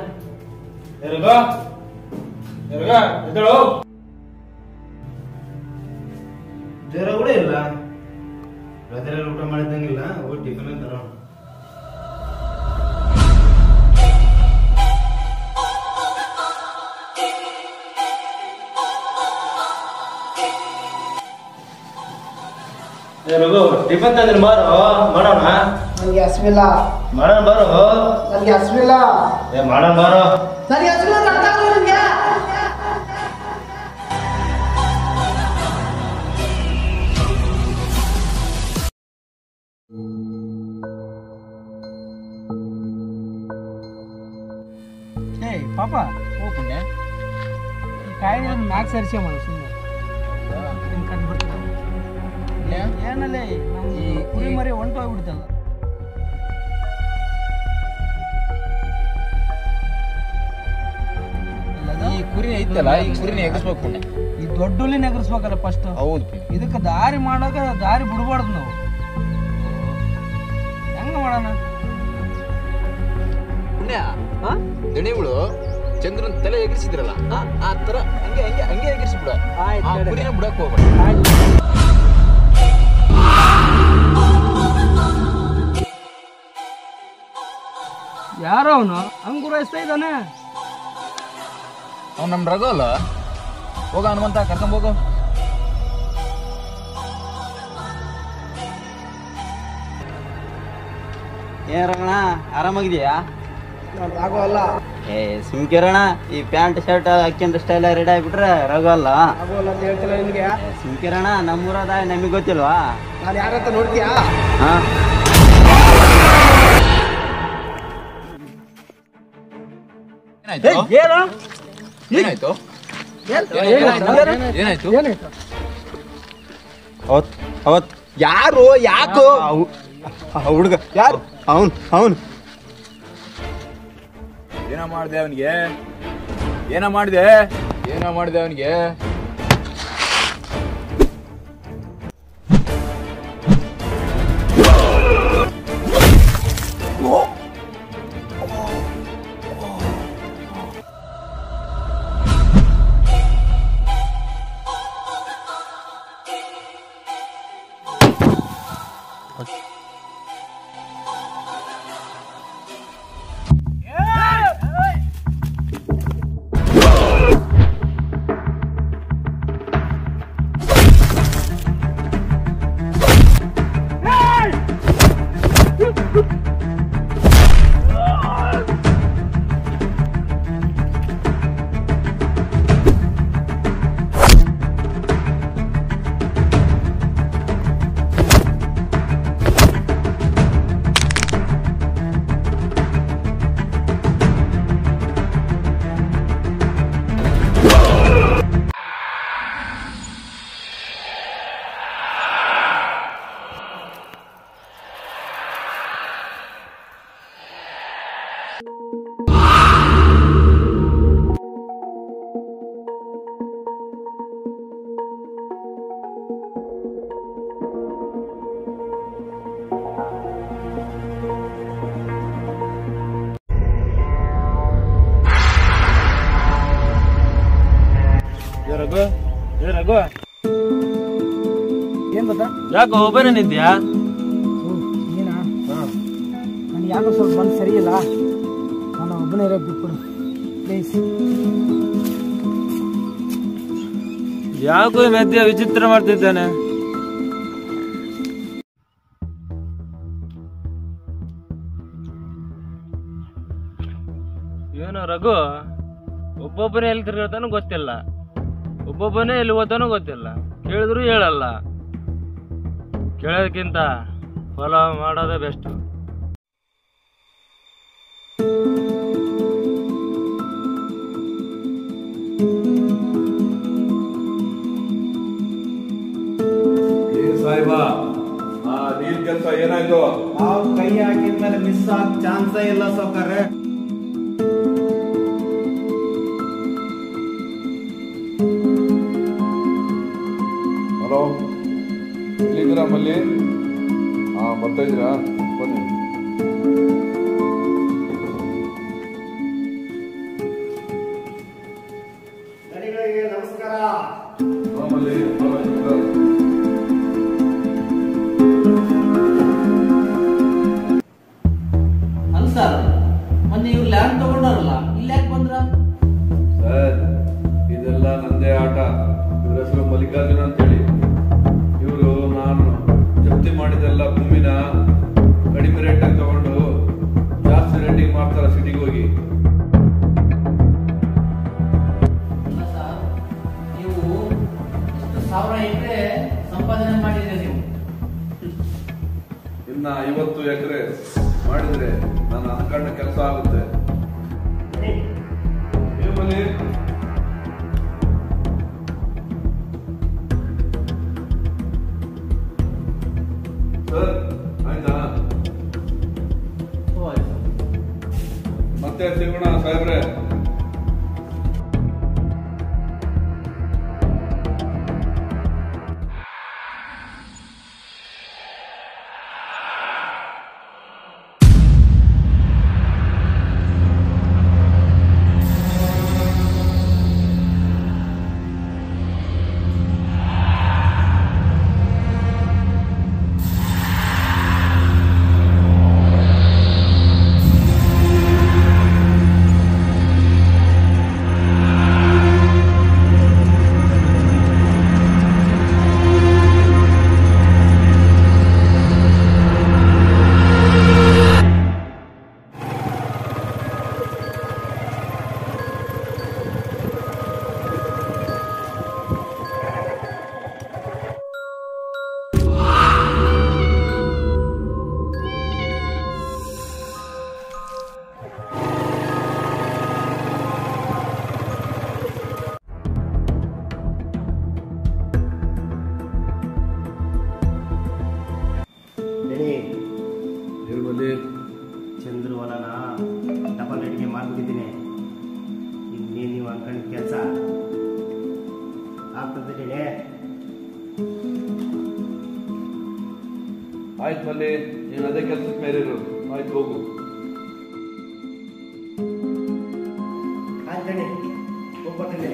ಎರುಗ ಎರುಗ ಎದ್ದಳು ಜ್ವರ ಕೂಡ ಇಲ್ಲ ರಾತ್ರಿ ಊಟ ಮಾಡಿದಂಗಿಲ್ಲ ಹೋಗಿ ಟಿಫನ್ ತರೋಣ ಏ ರಘು ಟಿಫನ್ ತಂದ್ರೆ ಬಾರೋ ಮಾಡೋಣ ನನಗೆ ಹಸ್ವಿಲ್ಲ ಮಾಡೋಣ ಬಾರೋ ನನಗೆ ಹಸ್ವಿಲ್ಲ ಏ ಮಾಡೋಣ ಬಾರೋ ನನಗೆ ಹಸ್ವಿಲ್ಲ ಅಂತ ಅರ್ಥ ಆಗಲ್ಲ ನಿನ್ಗೆ ಸೇರಿಸ್ಕೊಂಬ ಸುಮ್ಮನೆ ನಿನ್ ಕಂಡು ಬಿಡ್ತದೆ ಏನಲ್ಲೇ ನಮ್ಮ ಕುರಿ ಮರಿ ಹೊಂಟೋಗ್ಬಿಡ್ತಲ್ಲ ಈ ಕುರಿ ಐತಲ್ಲ ಈ ಕುರಿನ ಎಗಸ್ಬೇಕು ಪುಣ್ಯ ಈ ದೊಡ್ಡ ಹುಲಿನ ಎಗರ್ಸ್ಬೇಕಲ್ಲ ಫಸ್ಟ್ ಹೌದು ಇದಕ್ಕೆ ದಾರಿ ಮಾಡಾಕ ದಾರಿ ಬಿಡಬಾರ್ದು ನಾವು ಹೆಂಗ ಮಾಡೋಣ ಪುಣ್ಯ ದಣಿಗಳು ಚಂದ್ರನ್ ತಲೆ ಎಗರಿಸಿದ್ರಲ್ಲ ಆ ಆ ತರ ಹಂಗೆ ಹಂಗೆ ಹಂಗೆ ಎಗರಿಸ್ಬಿಡ ಆ ಕುರಿನ ಬಿಡಕ್ ಹೋಗ್ಬೇಡ ಯಾರೋ ಅವನು ಹಂಗುರಾಯಿಸ್ತಾ ಇದ್ದಾನೆ ಅವ್ನು ನಮ್ ರಘು ಅಲ್ಲ ಹೋಗ ಹನುಮಂತ ಕರ್ಕೊಂಡ್ ಹೋಗು ಏನ್ ರಂಗಣ ಆರಾಮಾಗಿದೆಯಾ ರಾಘವ ಅಲ್ಲ ಏ ಸುಮ್ಕಿರಣ ಈ ಪ್ಯಾಂಟ್ ಶರ್ಟ್ ಹಾಕ್ಯಂಡ್ ಸ್ಟೈಲ್ ರೆಡಿ ಆಗ್ಬಿಟ್ರೆ ರಘು ಅಲ್ಲ ರಾಘವ ಅಲ್ಲ ಅಂತ ಹೇಳ್ತಿಲ್ಲ ನಿನ್ಗೆ ಸುಮ್ಕಿರಣ ನಮ್ಮೂರದ ನಮಗೆ ಗೊತ್ತಿಲ್ವಾ ನಾನು ಯಾರಂತ ನೋಡ್ತೀಯಾ ಹಾ ಏನಾಯ್ತು ಏನಾಯ್ತು ಏನಾಯ್ತು ಅವತ್ ಅವತ್ ಯಾರು ಯಾಕೋ ಹುಡುಗ ಯಾರು ಅವನ್ ಅವನ್ ಏನ ಮಾಡ್ದೆ ಅವನಿಗೆ ಏನ ಮಾಡ್ದೆ ಏನ ಮಾಡ್ದೆ ಅವನಿಗೆ ರಘು ಏ ರಘು ಏನ್ ಗೊತ್ತಾ ಯಾಕೋ ಒಬ್ಬನೇ ನಿಂತ್ಯಾ ನೀನಾ ನನಗೆ ಯಾಕೋ ಸ್ವಲ್ಪ ಮನಸ್ಸು ಸರಿ ಇಲ್ಲ ನಾನು ಒಬ್ಬನೇ ಇರೋ ಬಿಟ್ಬಿಡು ಪ್ಲೀಸ್ ಯಾಕೋ ಈ ಮಧ್ಯ ವಿಚಿತ್ರ ಮಾಡ್ತಿದ್ದಾನೆ ಏನು ರಘು ಒಬ್ಬೊಬ್ಬನೇ ಎಲ್ಲಿ ತಿರ್ಗಾಡ್ತಾನೋ ಗೊತ್ತಿಲ್ಲ ಒಬ್ಬೊಬ್ಬನೇ ಎಲ್ಲಿ ಓದ್ತಾನೋ ಗೊತ್ತಿಲ್ಲ ಕೇಳಿದ್ರು ಹೇಳಲ್ಲ ಕೇಳೋದಕ್ಕಿಂತ ಫಾಲೋ ಮಾಡೋದೇ ಬೆಸ್ಟ್ ಏ ಸಾಹೇಬ ಆ ನೀರ್ ಕೆಲಸ ಏನಾಯ್ತು ನಾವು ಕೈ ಹಾಕಿದ್ಮೇಲೆ ಮಿಸ್ ಆಗ ಚಾನ್ಸೇ ಇಲ್ಲ ಸೌಕರ್ಯ ಹಲೋ ಎಲ್ಲಿದ್ದೀರಾ ಮಲ್ಲಿ ಹಾ ಬರ್ತಾ ಇದ್ದೀರಾ ಬನ್ನಿ ನಮಸ್ಕಾರ ಹಾ, ಮಲ್ಲಿ ಪರವಾಗಿಲ್ಲ. ಅಲ್ಲ ಸರ್ ಮೊನ್ನೆ ಇವ್ರು ಲ್ಯಾಂಡ್ ತಗೊಂಡಾರಲ್ಲ ಇಲ್ಲಿ ಯಾಕೆ ಬಂದ್ರ ಸರ್ ಇದೆಲ್ಲ ನಂದೇ ಆಟ ಇವ್ರ ಹೆಸರು ಮಲ್ಲಿಕಾರ್ಜುನ ಅಂತೇಳಿ ಇವರು ನಾನು ಜಪ್ತಿ ಮಾಡಿದೆಲ್ಲ ಭೂಮಿನ ಕಡಿಮೆ ರೇಟಾಗಿ ತಗೊಂಡು ಜಾಸ್ತಿ ರೇಟಿಗೆ ಮಾಡ್ತಾರೆ ಸಿಟಿಗೆ ಹೋಗಿ ಅಲ್ಲ ಸರ್ ನೀವು ಎಷ್ಟು ಸಾವಿರ ಎಕರೆ ಸಂಪಾದನೆ ಮಾಡಿದ್ರೆ ನೀವು ಇನ್ನ ಐವತ್ತು ಎಕರೆ ಮಾಡಿದ್ರೆ ನನ್ನ ಅನ್ಕಂಡ ಕೆಲಸ ಆಗುತ್ತೆ ಏ ಮಲ್ಲಿ? ಮತ್ತೆ ಸಿಗೋಣ ಸಾಹೇಬ್ರೆ ಹೇಳುವಲ್ಲಿ ಚಂದ್ರು ಹೊಲನ ಡಬಲ್ ರೇಟ್ಗೆ ಮಾರ್ಬಿಟ್ಟಿದ್ದೀನಿ ಇನ್ನೇನು ನೀವು ಅನ್ಕೊಂಡಿದ್ದ ಕೆಲಸ ಆಗ್ತದೆ ಆಯ್ತು ಮಲ್ಲಿ ನೀನು ಅದೇ ಕೆಲಸದ ಮೇಲೆ ಇರು ಆಯ್ತು ಹೋಗು ಆಯ್ತು ದಣಿ ಹೋಗ್ಬರ್ತೀನಿ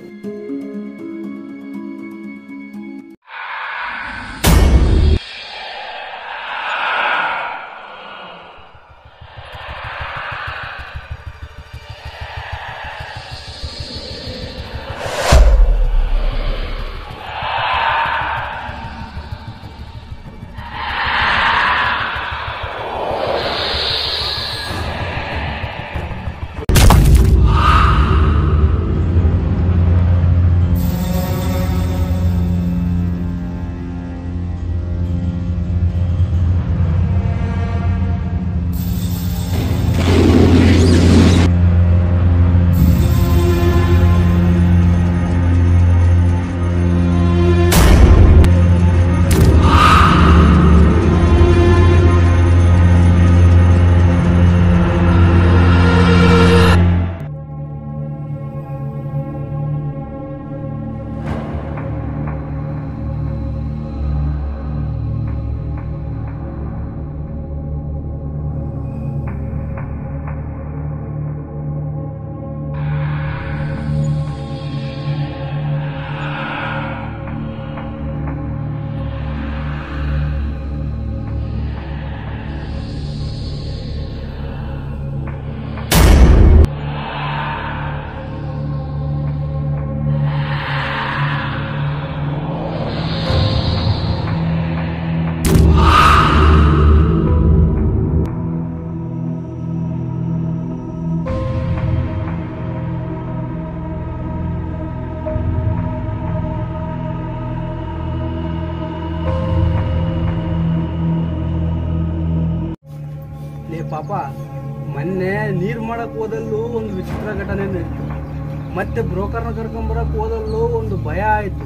ಲೇ ಪಾಪ ಮೊನ್ನೆ ನೀರು ಮಾಡಕ್ ಹೋದಲ್ಲೂ ಒಂದು ವಿಚಿತ್ರ ಘಟನೆ ನಡೀತು ಮತ್ತೆ ಬ್ರೋಕರ್ನ ಕರ್ಕೊಂಬರಕ್ ಹೋದಲ್ಲೂ ಒಂದು ಭಯ ಆಯ್ತು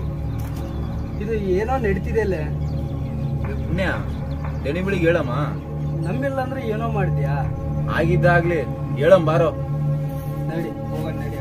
ಇದು ಏನೋ ನಡೀತಿದೆಯಲ್ಲೇ ಪುಣ್ಯ ದಣಿ ಬಿಳಿಗೆ ಹೇಳಮ್ಮ ನಂಬಿಲ್ಲ ಅಂದ್ರೆ ಏನೋ ಮಾಡ್ತೀಯಾ ಆಗಿದ್ದಾಗ್ಲಿ ಹೇಳಮ್ ಬಾರೋ ನಡಿ ಹೋಗೋಣ ನಡಿ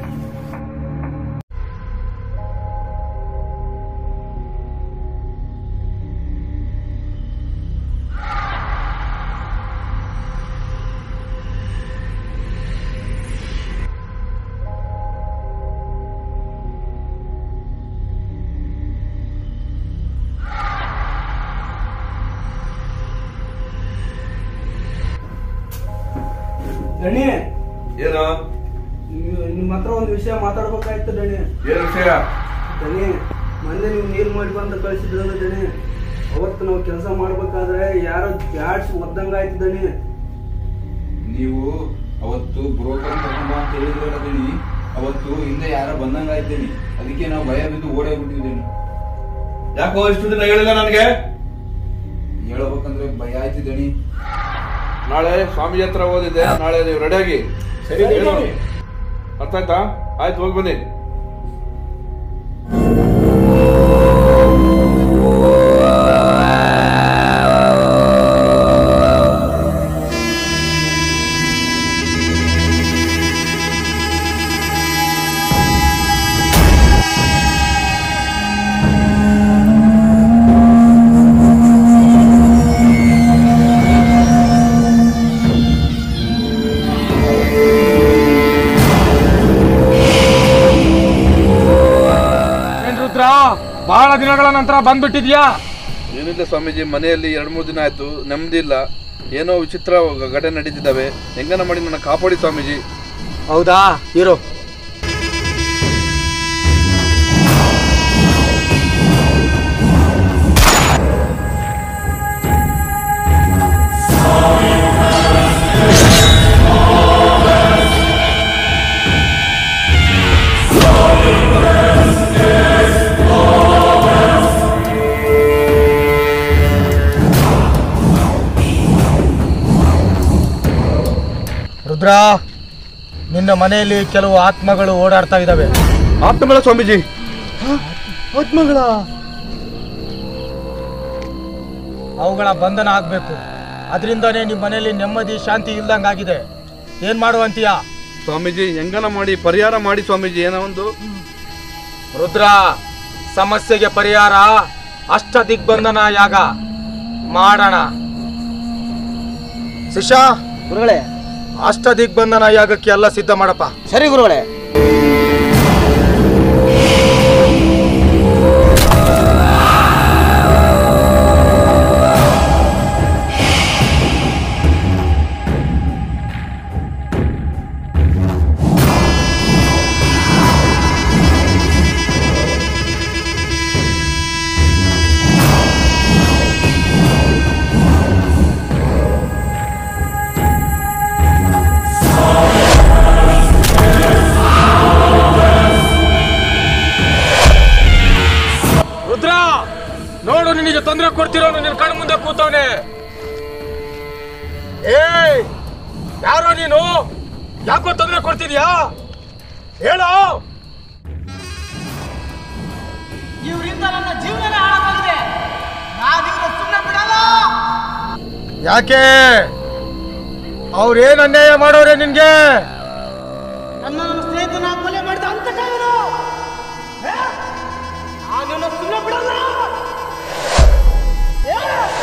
ದಣಿ ಏನೋ ನೀವು- ನಿಮ್ಮ ಹತ್ರ ಒಂದು ವಿಷಯ ಮಾತಾಡ್ಬೇಕಾಯ್ತು ದಣಿ ಏನ್ ವಿಷಯ ದಣಿ ಮೊನ್ನೆ ನೀವು ನೀರು ಮಾಡಿ ಬಂದು ಕಳಿಸಿದ್ರಲ್ಲ ದಣಿ ಅವತ್ತು ನಾವು ಕೆಲಸ ಮಾಡ್ಬೇಕಾದ್ರೆ ಯಾರೋ ಬ್ಯಾಡ್ಸ್ ಒದ್ದಂಗಾಯ್ತು ದಣಿ ನೀವು ಅವತ್ತು ಬ್ರೋಕರ್ ಕರ್ಕೊಂಬ ಅಂತ ಹೇಳಿದ್ರಲ್ಲ ದಣಿ ಅವತ್ತು ಹಿಂದೆ ಯಾರ ಬಂದಂಗ ಇದ್ದೀನಿ ಅದಕ್ಕೆ ನಾವು ಭಯ ಬಿದ್ದು ಓಡೇ ಬಿಟ್ಟಿದ್ದೀನಿ ಯಾಕೋ ಇಷ್ಟು ದಿನ ಹೇಳಿಲ್ಲ ನನಗೆ ಹೇಳ್ಬೇಕಂದ್ರೆ ಭಯ ಆಯ್ತು ದಣಿ ನಾಳೆ ಸ್ವಾಮಿ ಹತ್ರ ಓದಿದ್ದೆ ನಾಳೆ ನೀವು ರೆಡಿಯಾಗಿ ಸರಿ, ಸ್ವಾಮಿ. ಅರ್ಥ ಆಯ್ತಾ ಆಯ್ತು ಹೋಗಿ ಬನ್ನಿ ದಿನಗಳ ನಂತರ ಬಂದ್ಬಿಟ್ಟಿದ್ಯಾ ಏನಿಲ್ಲ ಸ್ವಾಮೀಜಿ ಮನೆಯಲ್ಲಿ ಎರಡು ಮೂರು ದಿನ ಆಯ್ತು ನೆಮ್ಮದಿ ಇಲ್ಲ ಏನೋ ವಿಚಿತ್ರ ಘಟನೆ ನಡೀತಿದ್ದಾವೆ ಹೆಂಗನ ಮಾಡಿ ನನ್ನ ಕಾಪಾಡಿ ಸ್ವಾಮೀಜಿ ಹೌದಾ ಇರು ರುದ್ರ ನಿನ್ನ ಮನೆಯಲ್ಲಿ ಕೆಲವು ಆತ್ಮಗಳು ಓಡಾಡ್ತಾ ಇದ್ದಾವೆ ಆತ್ಮಗಳ ಸ್ವಾಮೀಜಿ ಆತ್ಮಗಳ ಅವುಗಳ ಬಂಧನ ಆಗ್ಬೇಕು ಅದರಿಂದನೇ ನಿಮ್ಮ ಮನೆಯಲ್ಲಿ ನೆಮ್ಮದಿ ಶಾಂತಿ ಇಲ್ದಂಗಾಗಿದೆ ಏನ್ ಮಾಡುವಂತೀಯ ಸ್ವಾಮೀಜಿ ಹೆಂಗನ ಮಾಡಿ ಪರಿಹಾರ ಮಾಡಿ ಸ್ವಾಮೀಜಿ ಏನೋ ಒಂದು ರುದ್ರ ಸಮಸ್ಯೆಗೆ ಪರಿಹಾರ ಅಷ್ಟ ದಿಗ್ಬಂಧನ ಯಾಗ ಮಾಡೋಣ ಶಿಷ್ಯ ಗುರುಗಳೇ ಅಷ್ಟ ದಿಗ್ಬಂಧನ ಯಾಗಕ್ಕೆ ಎಲ್ಲ ಸಿದ್ಧ ಮಾಡಪ್ಪ ಸರಿ ಗುರುಗಳೇ ರುದ್ರ ನೋಡು ನಿನಗೆ ತೊಂದರೆ ಕೊಡ್ತಿರೋನು ನಿನ್ನ ಕಣ್ಣು ಮುಂದೆ ಕೂತವನೆ ಏಯ್ ಯಾರೋ ನೀನು ಯಾಕೋ ತೊಂದರೆ ಕೊಡ್ತಿದ್ಯಾ ಹೇಳು ಇವರಿಂದ ನನ್ನ ಜೀವನನೇ ಹಾಳಾಗೋಗಿದೆ ನಾನಿವ್ರನ್ನ ಸುಮ್ಮನೆ ಬಿಡಲ್ಲ ಯಾಕೆ ಅವ್ರೇನ್ ಅನ್ಯಾಯ ಮಾಡೋರೆ ನಿನ್ಗೆ ನನ್ನ ನನ್ನ ಸ್ನೇಹಿತನ ಕೊಲೆ ಮಾಡಿದ ಅಂತ ಕಾಯನು ನಾನಿವ್ರನ್ನ ಸುಮ್ಮನೆ ಬಿಡಲ್ಲ ಏ?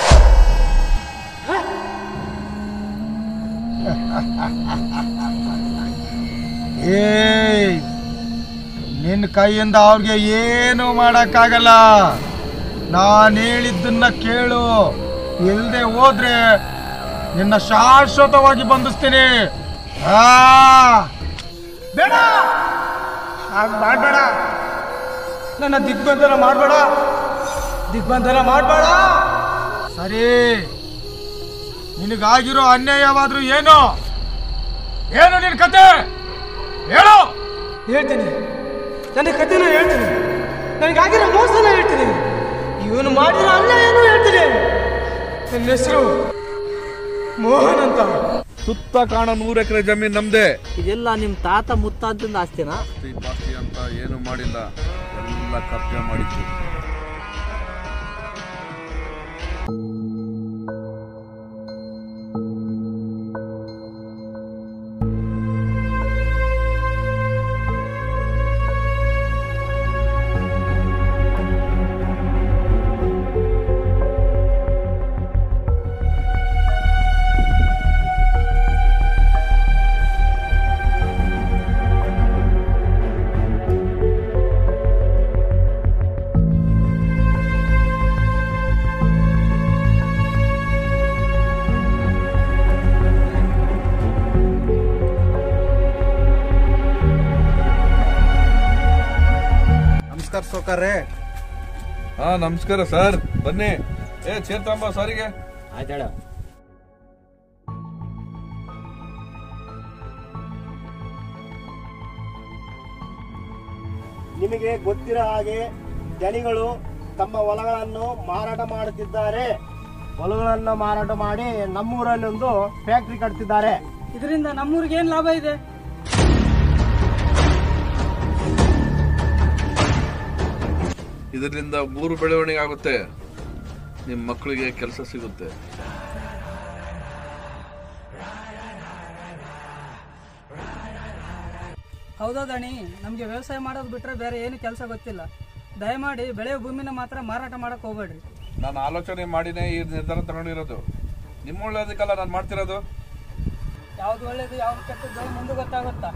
ಏಯ್ ನಿನ್ನ ಕೈಯಿಂದ ಅವ್ರಿಗೆ ಏನು ಮಾಡಕ್ಕಾಗಲ್ಲ ನಾನು ಹೇಳಿದ್ದನ್ನ ಕೇಳು ಇಲ್ದೆ ಹೋದ್ರೆ ನಿನ್ನ ಶಾಶ್ವತವಾಗಿ ಬಂಧಿಸ್ತೀನಿ ಆ ಬೇಡ ಹಾಗೆ ಮಾಡಬೇಡ ನನ್ನ ದಿಗ್ಬಂಧನ ಮಾಡಬೇಡ ದಿಗ್ಬಂಧನ ಮಾಡಬೇಡ ಸರಿ ನಿನಗಾಗಿರೋ ಅನ್ಯಾಯವಾದ್ರೂ ಏನು ಏನು ನಿನ್ ಕತೆ ಹೇಳು ಹೇಳ್ತೀನಿ ನನ್ನ ಕಥೆನ ಹೇಳ್ತೀನಿ ನನಗಾಗಿರೋ ಮೋಸನ ಹೇಳ್ತೀನಿ ಇವನು ಮಾಡಿರೋ ಅನ್ಯಾಯನೂ ಹೇಳ್ತೀನಿ ನನ್ನ ಹೆಸರು ಮೋಹನ್ ಅಂತ ಸುತ್ತ ಕಾಣೋ ನೂರು ಎಕರೆ ಜಮೀನ್ ನಮ್ದೇ ಇದೆಲ್ಲ ನಿಮ್ ತಾತ ಮುತ್ತಾದಿಂದ ಆಸ್ತಿನಾ ಆಸ್ತಿ ಪಾಸ್ತಿ ಅಂತ ಏನು ಮಾಡಿಲ್ಲ ಎಲ್ಲ ಕಬ್ಜಾ ಮಾಡಿದ್ದು ನಮಸ್ಕಾರ ಸೋಕಾರ್ರೆ ಹಾ ನಮಸ್ಕಾರ ಸರ್ ಬನ್ನಿ ಏ ಚೇತಂಬ ಸಾರಿಗೆ ಆಯ್ತಾಳ ನಿಮಗೆ ಗೊತ್ತಿರೋ ಹಾಗೆ ಜನಿಗಳು ತಮ್ಮ ಹೊಲಗಳನ್ನು ಮಾರಾಟ ಮಾಡುತ್ತಿದ್ದಾರೆ ಹೊಲಗಳನ್ನು ಮಾರಾಟ ಮಾಡಿ ನಮ್ಮೂರಲ್ಲಿ ಒಂದು ಫ್ಯಾಕ್ಟ್ರಿ ಕಟ್ತಿದ್ದಾರೆ ಇದರಿಂದ ನಮ್ಮೂರಿಗೆ ಏನ್ ಲಾಭ ಇದೆ ಇದರಿಂದ ಮೂರು ಬೆಳವಣಿಗೆ ಆಗುತ್ತೆ ನಿಮ್ಮ ಮಕ್ಕಳಿಗೆ ಕೆಲಸ ಸಿಗುತ್ತೆ ಹೌದಾ ದಣಿ ನಮಗೆ ವ್ಯವಸಾಯ ಮಾಡೋದು ಬಿಟ್ರೆ ಬೇರೆ ಏನು ಕೆಲಸ ಗೊತ್ತಿಲ್ಲ ದಯಮಾಡಿ ಬೆಳೆ ಭೂಮಿನ ಮಾತ್ರ ಮಾರಾಟ ಮಾಡಕ್ ಹೋಗ್ಬೇಡ್ರಿ ನಾನು ಆಲೋಚನೆ ಮಾಡಿನೇ ಈ ನಿರ್ಧಾರ ತಗೊಂಡಿರೋದು ನಿಮ್ಮ ಒಳ್ಳೇದಕ್ಕಲ್ಲ ನಾನು ಮಾಡ್ತಿರೋದು ಯಾವ್ದು ಒಳ್ಳೇದು ಯಾವ್ದು ಕೆಟ್ಟದ್ದು ಮುಂದೆ ಗೊತ್ತಾಗುತ್ತಾ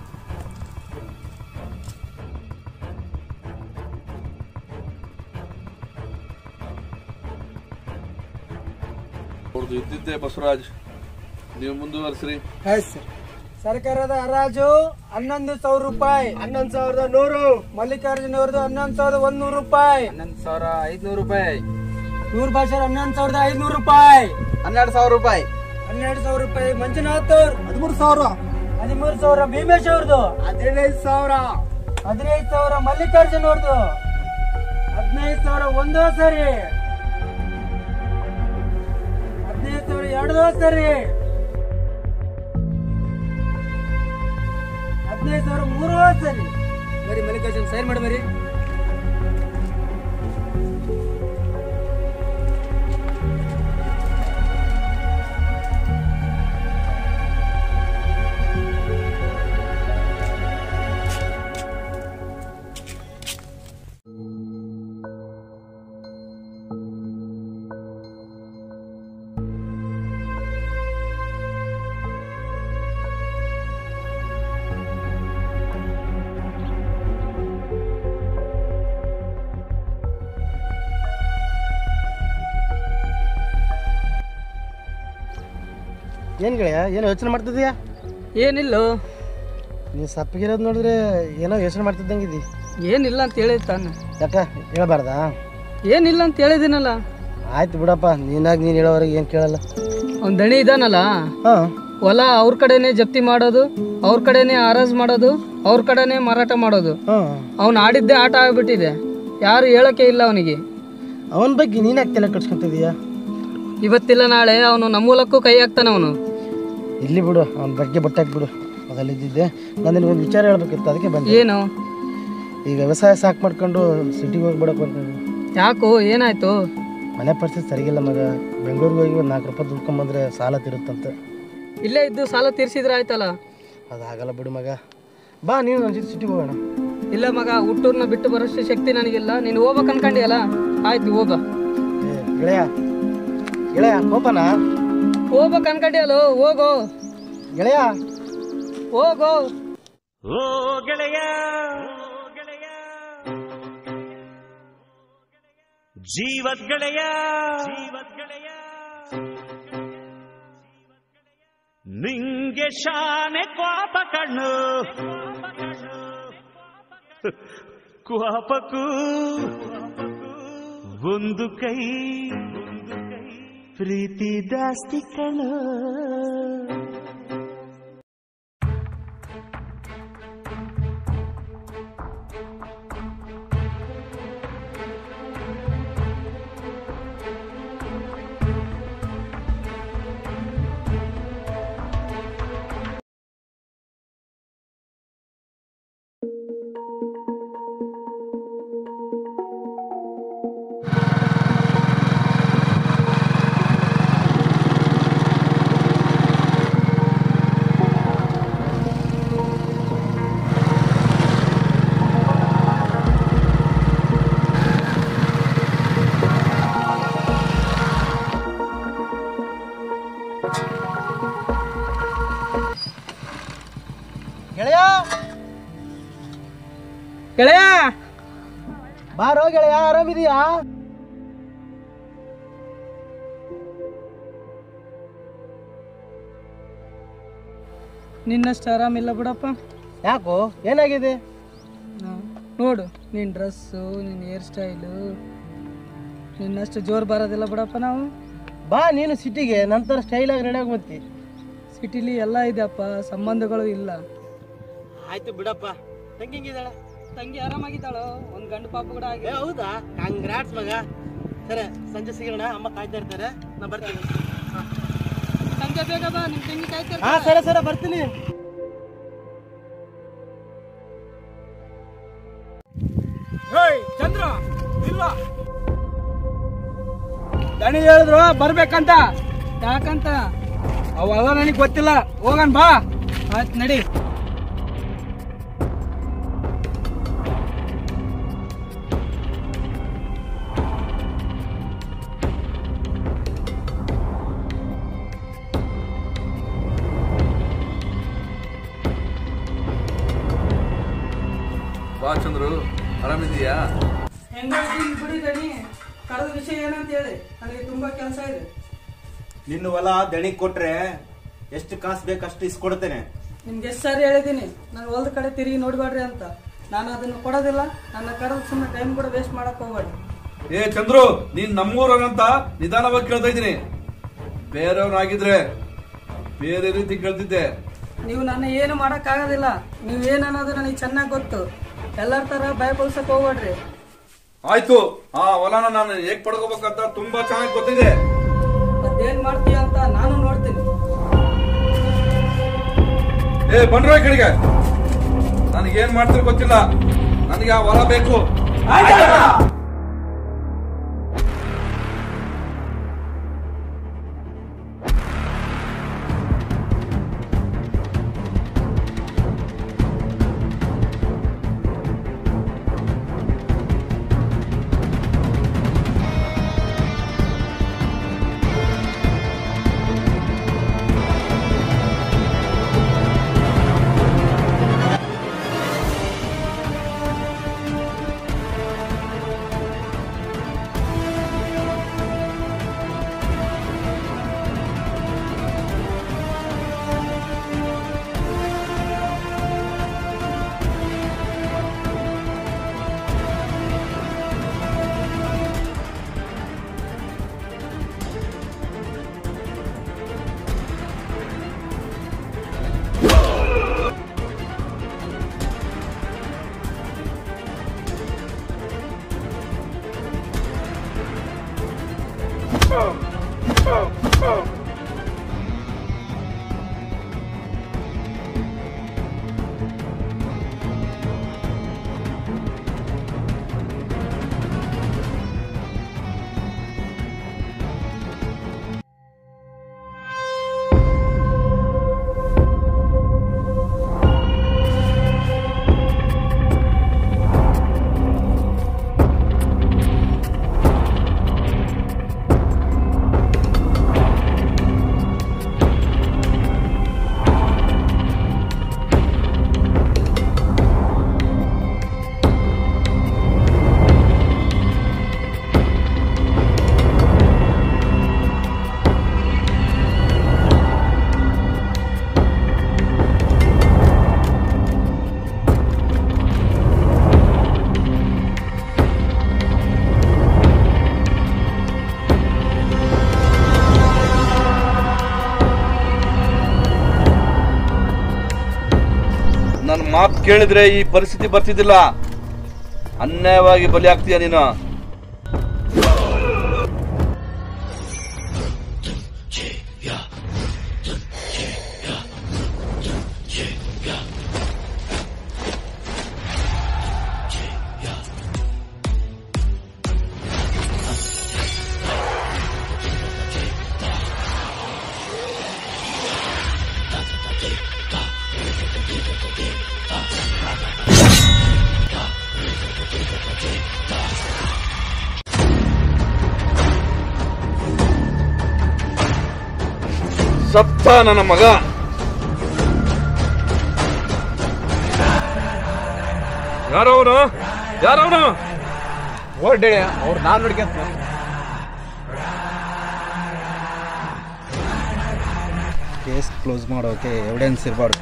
ಅವ್ರದ್ದು ಇದ್ದಿದ್ದೆ ಬಸವರಾಜ್ ನೀವು ಮುಂದುವರಿಸ್ರಿ ಸರ್ಕಾರದ ಹರಾಜು ಹನ್ನೊಂದು ಸಾವಿರ ರೂಪಾಯಿ ಹನ್ನೊಂದು ಸಾವಿರದ ನೂರು ಮಲ್ಲಿಕಾರ್ಜುನ ಅವ್ರದ್ದು ಹನ್ನೊಂದು ಸಾವಿರದ ಒಂದೂರು ರೂಪಾಯಿ ಹನ್ನೊಂದು ಸಾವಿರ ಐದ್ನೂರು ರೂಪಾಯಿ ನೂರು ಭಾಷೆ ಹನ್ನೊಂದು ಸಾವಿರದ ಐದ್ನೂರು ರೂಪಾಯಿ ಹನ್ನೆರಡು ಸಾವಿರ ರೂಪಾಯಿ ಹನ್ನೆರಡು ಸಾವಿರ ರೂಪಾಯಿ ಮಂಜುನಾಥ್ ಅವ್ರು ಹದಿಮೂರು ಸಾವಿರ ಹದಿಮೂರು ಸಾವಿರ ಭೀಮೇಶ್ ಅವ್ರದ್ದು ಹದಿನೈದು ಸಾವಿರ ಹದಿನೈದು ಸಾವಿರ ಮಲ್ಲಿಕಾರ್ಜುನ್ ಅವ್ರದ್ದು ಹದಿನೈದು ಸಾವಿರ ಒಂದೋ ಸರಿ ಹದಿನೈದು ಸಾವಿರ ಎರಡೋ ಸರಿ ಹದಿನೈದು ಸಾವಿರ ಮೂರೋ ಸರಿ ಬರೀ ಮಲ್ಲಿಕಾರ್ಜುನ್ ಸೈನ್ ಮಾಡಿ ಬರೀ ಏನ್ ಗೆಳೆಯ ಏನೋ ಯೋಚನೆ ಮಾಡ್ತಿದ್ಯಾ ಏನಿಲ್ಲೋ ನೀ ಸಪ್ಪಗಿರೋದು ನೋಡಿದ್ರೆ ಏನೋ ಯೋಚನೆ ಮಾಡ್ತಿದ್ದಂಗಿದ್ದಿ ಏನಿಲ್ಲ ಅಂತ ಹೇಳಿದ್ ತಾನೆ ಯಾಕ ಹೇಳ್ಬಾರ್ದಾ ಏನಿಲ್ಲ ಅಂತ ಹೇಳಿದಿನಲ್ಲ ಆಯ್ತು ಬಿಡಪ್ಪ ನೀನಾಗಿ ನೀನು ಹೇಳೋವರೆಗೆ ಏನು ಕೇಳಲ್ಲ ಅವ್ನ್ ದಣಿ ಇದಾನಲ್ಲ ಹೊಲ ಅವ್ರ ಕಡೆನೆ ಜಪ್ತಿ ಮಾಡೋದು ಅವ್ರ ಕಡೆನೆ ಆರಾಜ್ ಮಾಡೋದು ಅವ್ರ ಕಡೆನೆ ಮಾರಾಟ ಮಾಡೋದು ಅವ್ನು ಆಡಿದ್ದೇ ಆಟ ಆಗ್ಬಿಟ್ಟಿದೆ ಯಾರು ಹೇಳಕ್ಕೆ ಇಲ್ಲ ಅವನಿಗೆ ಅವನ ಬಗ್ಗೆ ನೀನು ಯಾಕೆ ತಲೆ ಕಟ್ಸ್ಕೊಂತಿದೀಯಾ ಇವತ್ತಿಲ್ಲ ನಾಳೆ ಅವನು ನಮ್ಮ ಮೂಲಕ್ಕೂ ಕೈ ಹಾಕ್ತಾನೆ ಅವನು ಇಲ್ಲಿ ಬಿಡು ಅವನ ಬಗ್ಗೆ ಬಟ್ಟಾಕ್ಬಿಡು ಮೊದಲಿದ್ದಿದ್ದೆ ನಾನು ನಿನಗೊಂದು ವಿಚಾರ ಹೇಳ್ಬೇಕಿತ್ತು ಅದಕ್ಕೆ ಬಂದೆ ಏನು ಈಗ ವ್ಯವಸಾಯ ಸಾಕು ಮಾಡ್ಕೊಂಡು ಸಿಟಿಗೆ ಹೋಗ್ಬಿಡಕ್ಕೆ ಬಂದಿದ್ದೀನಿ ಯಾಕೋ ಏನಾಯ್ತು ಮನೆ ಪರಿಸ್ಥಿತಿ ಸರಿಗಿಲ್ಲ ಮಗ ಬೆಂಗಳೂರಿಗೆ ಹೋಗಿ ಒಂದು ನಾಲ್ಕು ರೂಪಾಯಿ ದುಡ್ಕೊಂಬಂದ್ರೆ ಸಾಲ ತಿರುತ್ತಂತೆ ಇಲ್ಲೇ ಇದ್ದು ಸಾಲ ತೀರ್ಸಿದ್ರೆ ಆಯ್ತಲ್ಲ ಅದು ಆಗಲ್ಲ ಬಿಡು ಮಗ ಬಾ ನೀನು ನನ್ನ ಜೊತೆ ಸಿಟಿಗೆ ಹೋಗೋಣ ಇಲ್ಲ ಮಗ ಹುಟ್ಟೂರ್ನ ಬಿಟ್ಟು ಬರೋಷ್ಟು ಶಕ್ತಿ ನನಗಿಲ್ಲ ನೀನು ಹೋಗ್ಬೇಕು ಅನ್ಕೊಂಡಿಯಲ್ಲ ಆಯ್ತು ಹೋಗ ಏ, ಗೆಳೆಯ ಗೆಳೆಯ ಕೋಪನಾ ಹೋಗ್ಬೇಕು ಅನ್ಕೊಂಡಿಯಲ್ಲ ಹೋಗೋ ಗೆಳೆಯ ಹೋಗೋ ಓ ಗೆಳೆಯ ಜೀವದ್ ಗೆಳೆಯ ನಿಂಗೆ ಶಾನೆ ಕ್ವಾಪ ಕಣ್ಣು ಕ್ವಾಪಕ್ಕೂ ಒಂದು ಕೈ ಪ್ರೀತಿ ಜಾಸ್ತಿ ಕಣ್ಣು ಗೆಳೆಯ ಗೆಳೆಯ ಬಾರೋ ಗೆಳೆಯ ಆರಾಮಿದೀಯಾ ನಿನ್ನಷ್ಟು ಆರಾಮಿಲ್ಲ ಬಿಡಪ್ಪ ಯಾಕೋ ಏನಾಗಿದೆ ನೋಡು ನಿನ್ನ ಡ್ರೆಸ್ಸು ನಿನ್ನ ಹೇರ್ ಸ್ಟೈಲು ನಿನ್ನಷ್ಟು ಜೋರು ಬರೋದಿಲ್ಲ ಬಿಡಪ್ಪ ನಾವು ಬಾ ನೀನು ಸಿಟಿಗೆ ನಂತರ ಸ್ಟೈಲಾಗಿ ರೆಡಿ ಆಗಿ ಸಿಟಿಲಿ ಎಲ್ಲ ಇದೆಯಪ್ಪ ಸಂಬಂಧಗಳು ಇಲ್ಲ ಆಯ್ತು ಬಿಡಪ್ಪ ತಂಗಿಂಗಿದ್ದಾಳೆ ತಂಗಿ ಆರಾಮಾಗಿದ್ದಾಳೋ ಒಂದು ಗಂಡು ಪಾಪ ಕೂಡ ಆಗಿ ಏ ಹೌದಾ ಕಂಗ್ರಾಟ್ಸ್ ಮಗ ಸರಿ ಸಂಜೆ ಸಿಗೋಣ ಅಮ್ಮ ಕಾಯ್ತಾ ಇರ್ತಾರೆ ನಾ ಬರ್ತೀನಿ ಸಂಜೆ ಬೇಗ ಬಾ ನಿಮ್ಮ ತಂಗಿ ಕಾಯ್ತಿರ್ತಾಳೆ. ಹಾ ಸರಿ ಸರಿ ಬರ್ತೀನಿ ಏಯ್ ಚಂದ್ರ ಇಲ್ಲ ದಣಿ ಹೇಳಿದ್ರು ಬರ್ಬೇಕಂತ ಯಾಕಂತ ಅವೆಲ್ಲ ನನಗೆ ಗೊತ್ತಿಲ್ಲ ಹೋಗಣ ಬಾ ಆಯ್ತು ನಡಿ ಬಾ ಚಂದ್ರು ಆರಾಮಿದೀಯಾ ಹೆಂಗ ಬಿಡಿ ದಣಿ ಕಳೆದ ವಿಷಯ ಏನಂತ ಹೇಳಿ ನನಗೆ ತುಂಬಾ ಕೆಲಸ ಇದೆ ನಿನ್ನ ಹೊಲ ದಣಿ ಕೊಟ್ರೆ ಎಷ್ಟು ಕಾಸು ಬೇಕು ಅಷ್ಟು ಇಸ್ಕೊಡ್ತೇನೆ ನಿಮ್ಗೆ ಎಷ್ಟು ಸಾರಿ ಹೇಳಿದ್ದೀನಿ ನಾನು ಹೊಲ್ದ ಕಡೆ ತಿರುಗಿ ನೋಡ್ಬೇಡ್ರಿ ಅಂತ ನಾನು ಅದನ್ನು ಕೊಡೋದಿಲ್ಲ ನನ್ನ ಕರೆದು ಸುಮ್ಮನೆ ಟೈಮ್ ಕೂಡ ವೇಸ್ಟ್ ಮಾಡಕ್ ಹೋಗ್ಬೇಡಿ ಏ ಚಂದ್ರು ನೀನ್ ನಮ್ಮೂರವನಂತ ನಿಧಾನವಾಗಿ ಕೇಳ್ತಾ ಇದ್ದೀನಿ ಬೇರೆಯವನಾಗಿದ್ರೆ ಬೇರೆ ರೀತಿ ಕೇಳ್ತಿದ್ದೆ ನೀವು ನನ್ನ ಏನು ಮಾಡೋಕ್ಕಾಗೋದಿಲ್ಲ ನೀವು ಏನು ಅನ್ನೋದು ನನಗೆ ಚೆನ್ನಾಗಿ ಗೊತ್ತು ಎಲ್ಲರ ಥರ ಭಯ ಕೊಲ್ಸಕ್ ಹೋಗ್ಬೇಡ್ರಿ ಆಯ್ತು ಆ ಹೊಲನ ನಾನು ಹೇಗ್ ಪಡ್ಕೋಬೇಕಂತ ತುಂಬಾ ಚೆನ್ನಾಗಿ ಗೊತ್ತಿದೆ ಮತ್ತೇನ್ ಮಾಡ್ತೀಯ ಅಂತ ನಾನು ನೋಡ್ತೀನಿ ಏ ಬಂದ್ರು ಈ ಕಡೆಗೆ ನನಗೆ ಏನ್ ಮಾಡ್ತಿರೋ ಗೊತ್ತಿಲ್ಲ ನನಗೆ ಆ ಹೊಲ ಬೇಕು ನನ್ನ ಮಾತು ಕೇಳಿದ್ರೆ ಈ ಪರಿಸ್ಥಿತಿ ಬರ್ತಿದ್ದಿಲ್ಲ ಅನ್ಯಾಯವಾಗಿ ಬಲಿ ಆಗ್ತೀಯ ನೀನು ಸತ್ತ ನನ್ನ ಮಗ ಯಾರವನು ಯಾರವನು ಹೊರಡೇಳಿ ಅವ್ರು ನಾನು ನೋಡ್ಕೊಂತ ಕೇಸ್ ಕ್ಲೋಸ್ ಮಾಡೋಕೆ ಎವಿಡೆನ್ಸ್ ಇರಬಾರ್ದು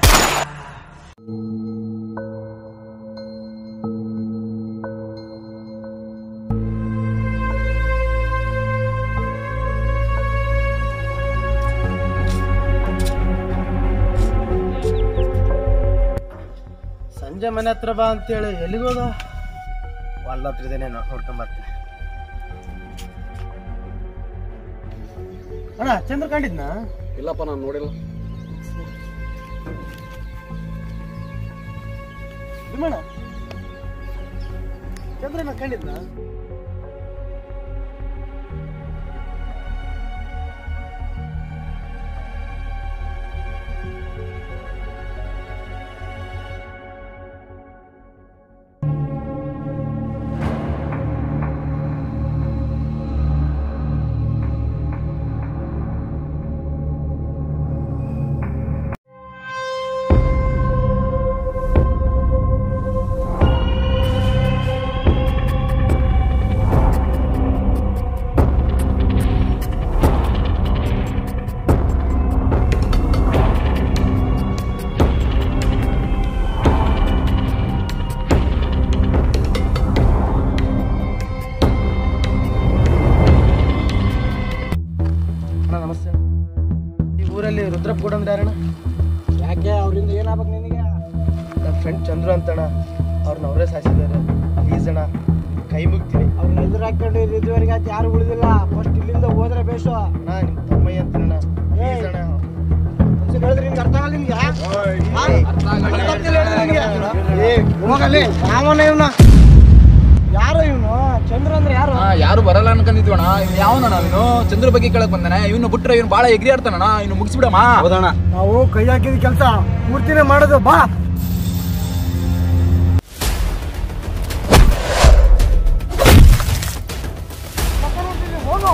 ಸಂಜೆ ಮನೆ ಹತ್ರ ಬಾ ಅಂತೇಳಿ ಎಲ್ಲಿಗೋದ ಹೊಲ ಹತ್ರ ಇದೇನೆ ನೋಡ್ಕೊಂಡ್ ಬರ್ತೀನಿ ಅಣ್ಣ ಚಂದ್ರ ಕಂಡಿದ್ನಾ ಇಲ್ಲಪ್ಪ ನಾನು ನೋಡಿಲ್ಲ ಭೀಮಣ್ಣ ಚಂದ್ರನ ಕಂಡಿದ್ನಾ ನಮ್ಮೂರಲ್ಲಿ ರುದ್ರಪ್ಪ ಗೌಡ ಅಂದ್ರೆ ಯಾರಣ್ಣ ಯಾಕೆ ಅವರಿಂದ ಏನಾಗ್ಬೇಕು ನಿನಗೆ ನನ್ನ ಫ್ರೆಂಡ್ ಚಂದ್ರು ಅಂತಣ್ಣ ಅವ್ರನ್ನ ಅವರೇ ಸಾಯಿಸಿದ್ದಾರೆ ಪ್ಲೀಸ್ ಅಣ್ಣ ಕೈ ಮುಗ್ತೀನಿ ಅವ್ರನ್ನ ಎದುರು ಹಾಕೊಂಡು ಇದುವರೆಗೆ ಆಯ್ತು ಯಾರು ಉಳಿದಿಲ್ಲ ಫಸ್ಟ್ ಇಲ್ಲಿಂದ ಹೋದ್ರೆ ಬೇಸು ಅಣ್ಣ ನಿಮ್ಮ ತಮ್ಮಯ್ಯ ಅಂತಣ್ಣ ಪ್ಲೀಸ್ ಅಣ್ಣ ಒಂದ್ಸಲ ಹೇಳಿದ್ರೆ ನಿಮ್ಗೆ ಅರ್ಥ ಆಗಲ್ಲ ನಿಮ್ಗೆ ಹಾ? ಅರ್ಥ ಆಗ್ತಿಲ್ಲ ಹೇಳಿದ್ರೆ ನಿಮ್ಗೆ? ಏ ಹೋಗಲ್ಲಿ ಯಾವನ ಇವನ ಯಾರು ಇವನು ಚಂದ್ರ ಅಂದ್ರೆ ಯಾರು ಆ, ಯಾರು ಬರಲ್ಲ ಅನ್ಕೊಂಡಿದ್ವಣ ಯಾವನ ಇವನು ಚಂದ್ರ ಬಗ್ಗೆ ಕೇಳಕ್ ಬಂದಾನೆ ಇವನು ಬಿಟ್ರೆ ಇವನು ಬಾಳ ಎಗ್ರಿ ಆಡ್ತಾನಣ್ಣ ಇವ್ನು ಮುಗಿಸ್ಬಿಡಮ್ಮ ಹೌದಣ್ಣ ನಾವು ಕೈ ಹಾಕಿದ ಕೆಲಸ ಪೂರ್ತಿನೇ ಮಾಡೋದು ಬಾ ಹೋಗು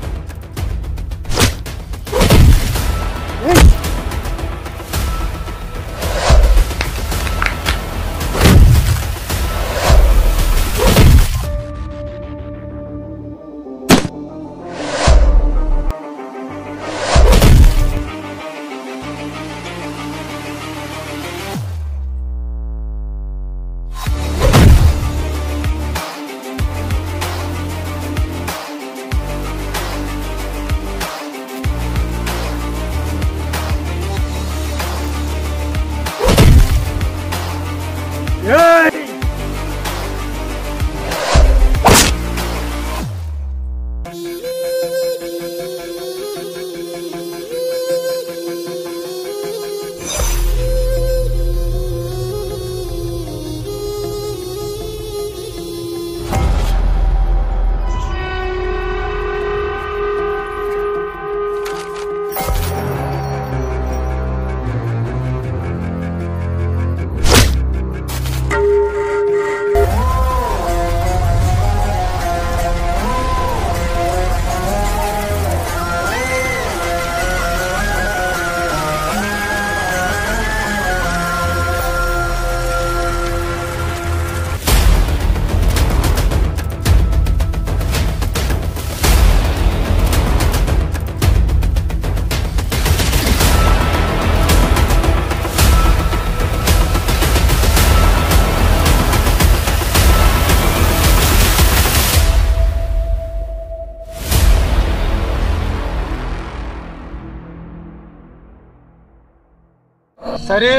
ಸರಿ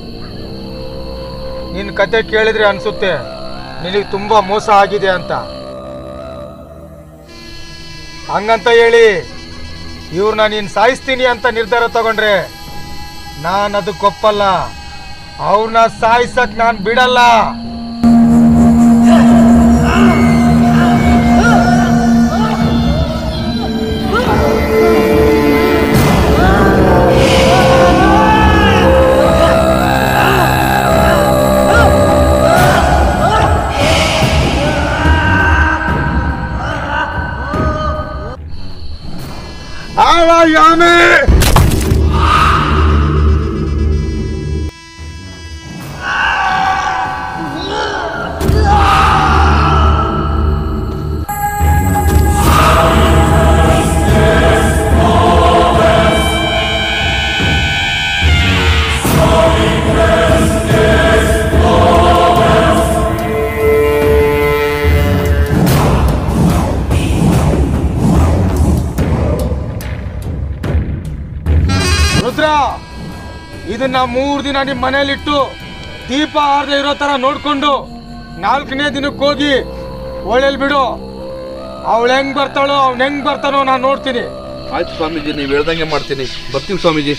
ನಿನ್ನ ಕತೆ ಕೇಳಿದ್ರೆ ಅನ್ಸುತ್ತೆ ನಿನಗೆ ತುಂಬಾ ಮೋಸ ಆಗಿದೆ ಅಂತ ಹಂಗಂತ ಹೇಳಿ ಇವ್ರನ್ನ ನೀನು ಸಾಯಿಸ್ತೀನಿ ಅಂತ ನಿರ್ಧಾರ ತಗೊಂಡ್ರೆ ನಾನು ಅದಕ್ಕೊಪ್ಪಲ್ಲ ಅವ್ರನ್ನ ಸಾಯಿಸಕ್ ನಾನು ಬಿಡಲ್ಲ ಆವಾಯಾಮೆ ರುದ್ರ ಇದನ್ನ ಮೂರ್ ದಿನ ನಿಮ್ ಮನೇಲಿಟ್ಟು ದೀಪ ಆರ್ದೆ ಇರೋ ತರ ನೋಡ್ಕೊಂಡು ನಾಲ್ಕನೇ ದಿನಕ್ಕೆ ಹೋಗಿ ಒಳ್ಳೆಲ್ ಬಿಡು ಅವಳು ಹೆಂಗ್ ಬರ್ತಾಳೋ ಅವ್ನ್ ಹೆಂಗ್ ಬರ್ತಾನೋ ನಾನು ನೋಡ್ತೀನಿ ಆಯ್ತು ಸ್ವಾಮೀಜಿ ನೀವು ಹೇಳ್ದಂಗೆ ಮಾಡ್ತೀನಿ ಬರ್ತೀವಿ ಸ್ವಾಮೀಜಿ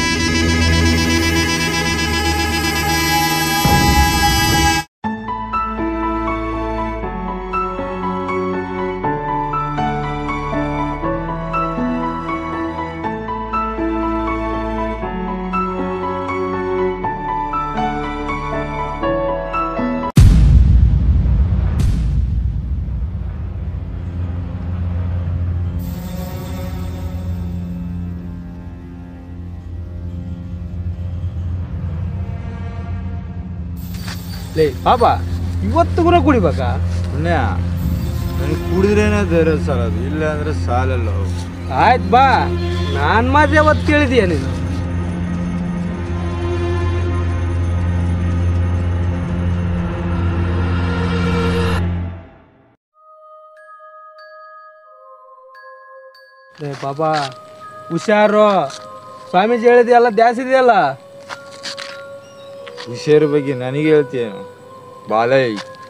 ಲೇ ಬಾಬಾ ಇವತ್ತು ಕೂಡ ಕುಡಿಬೇಕಾ ಪುಣ್ಯ ನನಗೆ ಕುಡಿದ್ರೇನೆ ಬೇರೆ ಸಾಲದು ಇಲ್ಲ ಅಂದ್ರೆ ಸಾಲಲ್ಲ ಆಯ್ತು ಬಾ ನಾನ್ ಮಾತ್ರ ಯಾವತ್ತು ಕೇಳಿದೀಯ ನೀನು ಏ ಬಾಬಾ ಹುಷಾರು ಸ್ವಾಮೀಜಿ ಹೇಳಿದೆಯಲ್ಲ ದ್ಯಾಸ್ ಇದೆಯಲ್ಲ ವಿಷಯದ ಬಗ್ಗೆ ನನಗೆ ಹೇಳ್ತೀಯೇನು ಬಾಲೈ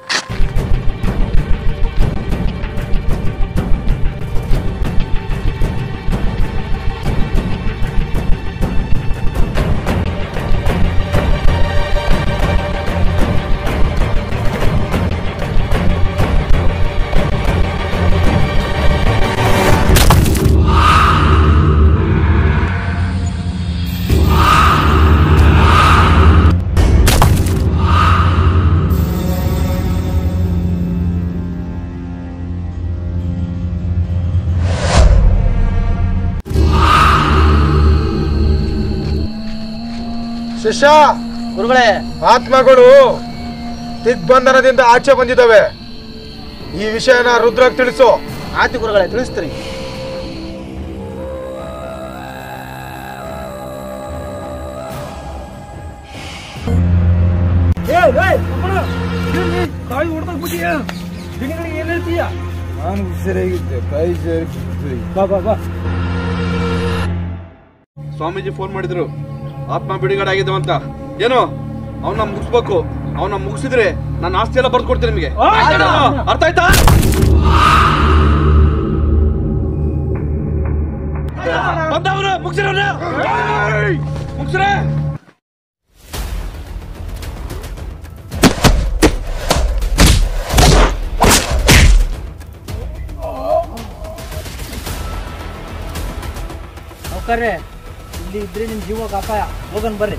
ಶಿಷ್ಯ ಗುರುಗಳೇ ಆತ್ಮಗಳು ದಿಗ್ಬಂಧನದಿಂದ ಆಚೆ ಬಂದಿದ್ದಾವೆ ಈ ವಿಷಯನ ರುದ್ರಗ್ ತಿಳಿಸು ಆಯ್ತು ಗುರುಗಳೇ ತಿಳಿಸ್ತೀನಿ ಕಾಯಿ ಹೊಡ್ದಾಕ್ಬಿಟ್ಟಿಯ ಏನ್ ಹೇಳ್ತೀಯ ನಾನು ಹುಷಾರಾಗಿದ್ದೆ ಕೈ ಸೇರಿ ಬಾ ಬಾ ಬಾ ಸ್ವಾಮೀಜಿ ಫೋನ್ ಮಾಡಿದ್ರು ಆತ್ಮ ಬಿಡುಗಡೆ ಆಗಿದ್ದಾವ ಅಂತ ಏನು ಅವನ್ನ ಮುಗಿಸ್ಬೇಕು ಅವನ್ನ ಮುಗಿಸಿದ್ರೆ ನಾನು ಆಸ್ತಿ ಎಲ್ಲ ಬರ್ದು ಕೊಡ್ತೀನಿ ನಿಮಗೆ ಅರ್ಥ ಆಯ್ತಾ ಬಂದವರು ಮುಗಿಸಿರೋಣ ಮುಗಿಸ್ರೆ ನೌಕರ್ರೆ ಇಲ್ಲಿ ಇದ್ರೆ ನಿಮ್ ಜೀವಕ್ಕೆ ಅಪಾಯ ಹೋಗನ್ ಬರ್ರಿ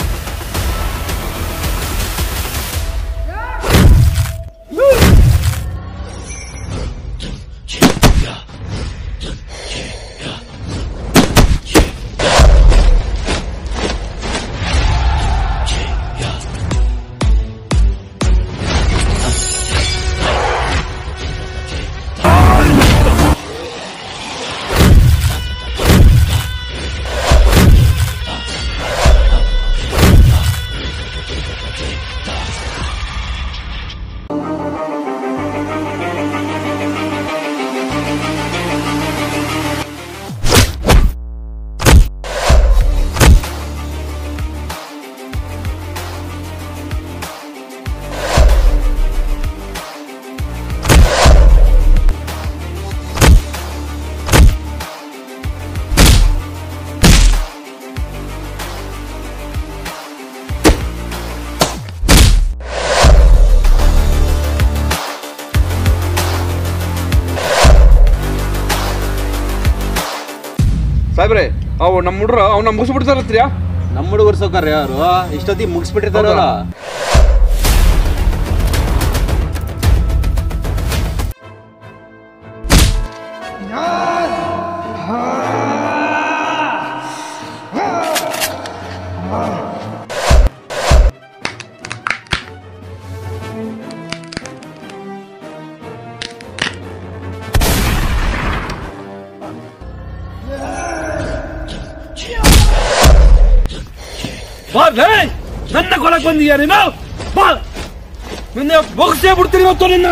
ಸಾಹೇಬ್ರೆ ಅವು ನಮ್ಮ ಹುಡ್ರ ಅವ್ನ ಮುಗಿಸ್ಬಿಡ್ತಾರತ್ರಿಯಾ ನಮ್ಮ ಹುಡುಗರು ಸೌಕರ್ಯ ಯಾರು ಇಷ್ಟೊತ್ತಿಗೆ ಮುಗಿಸ್ಬಿಟ್ಟಿರ್ತಾರಲ್ಲ ಬಾ ಲೇ ನನ್ನ ಕೊಲಕ್ ಬಂದೀಯ ನೀನು ಬಾ ನಿನ್ನೆ ಮುಗಿಸೇ ಬಿಡ್ತೀನಿ ಇವತ್ತು ನಿನ್ನ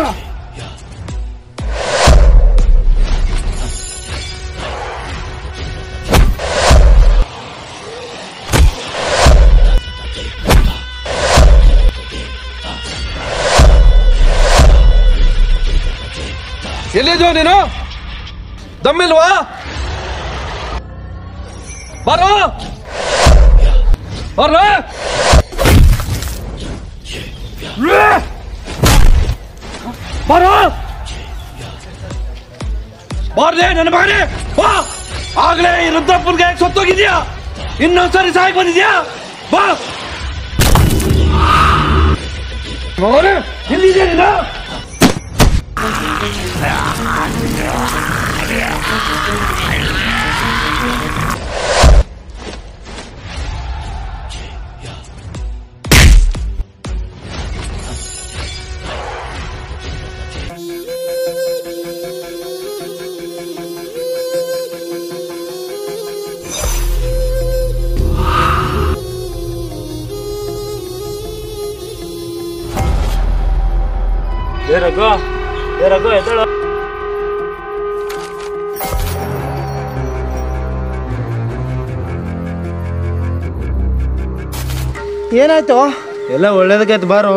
ಎಲ್ಲಿದ್ಯೋ ನೀನು ದಮ್ಮಿಲ್ವಾ ಬರೋ ಬರ್ರ ಬರೋ ಬಾರ್ಲೆ ನನ್ನ ಮಗನೇ ಬಾ ಆಗ್ಲೇ ಈ ರುದ್ರಪ್ಪನ್ಗೆ ಸತ್ತೋಗಿದ್ಯಾ ಇನ್ನೊಂದ್ಸರಿ ಸಾಯಕ್ ಬಂದಿದ್ಯಾ ಬಾ ಮಗನೇ ಎಲ್ಲಿದ್ಯಾ ನೀನು ಏ ರಘು ಏ ರಘು ಎದ್ದೇಳು ಏನಾಯ್ತು ಎಲ್ಲ ಒಳ್ಳೇದಕ್ಕಾಯ್ತು ಬಾರು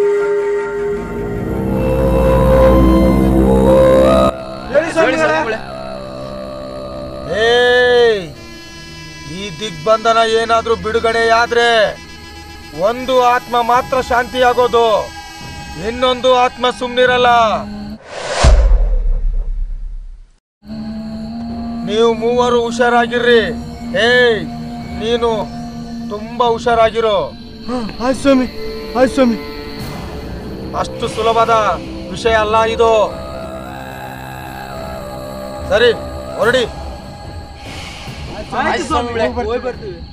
ಏಯ್ ಈ ದಿಗ್ಬಂಧನ ಏನಾದ್ರೂ ಬಿಡುಗಡೆಯಾದ್ರೆ ಒಂದು ಆತ್ಮ ಮಾತ್ರ ಶಾಂತಿಯಾಗೋದು ಇನ್ನೊಂದು ಆತ್ಮ ಸುಮ್ಮನಿರಲ್ಲ ನೀವು ಮೂವರು ಹುಷಾರಾಗಿರ್ರಿ ಏಯ್ ನೀನು ತುಂಬಾ ಹುಷಾರಾಗಿರೋ ಆಯ್ತು ಸ್ವಾಮಿ ಆಯ್ತು ಸ್ವಾಮಿ ಅಷ್ಟು ಸುಲಭದ ವಿಷಯ ಅಲ್ಲ ಇದು ಸರಿ ಹೊರಡಿ ಆಯ್ತು ಸ್ವಾಮಿ, ಹೋಗಿ ಬರ್ತೀವಿ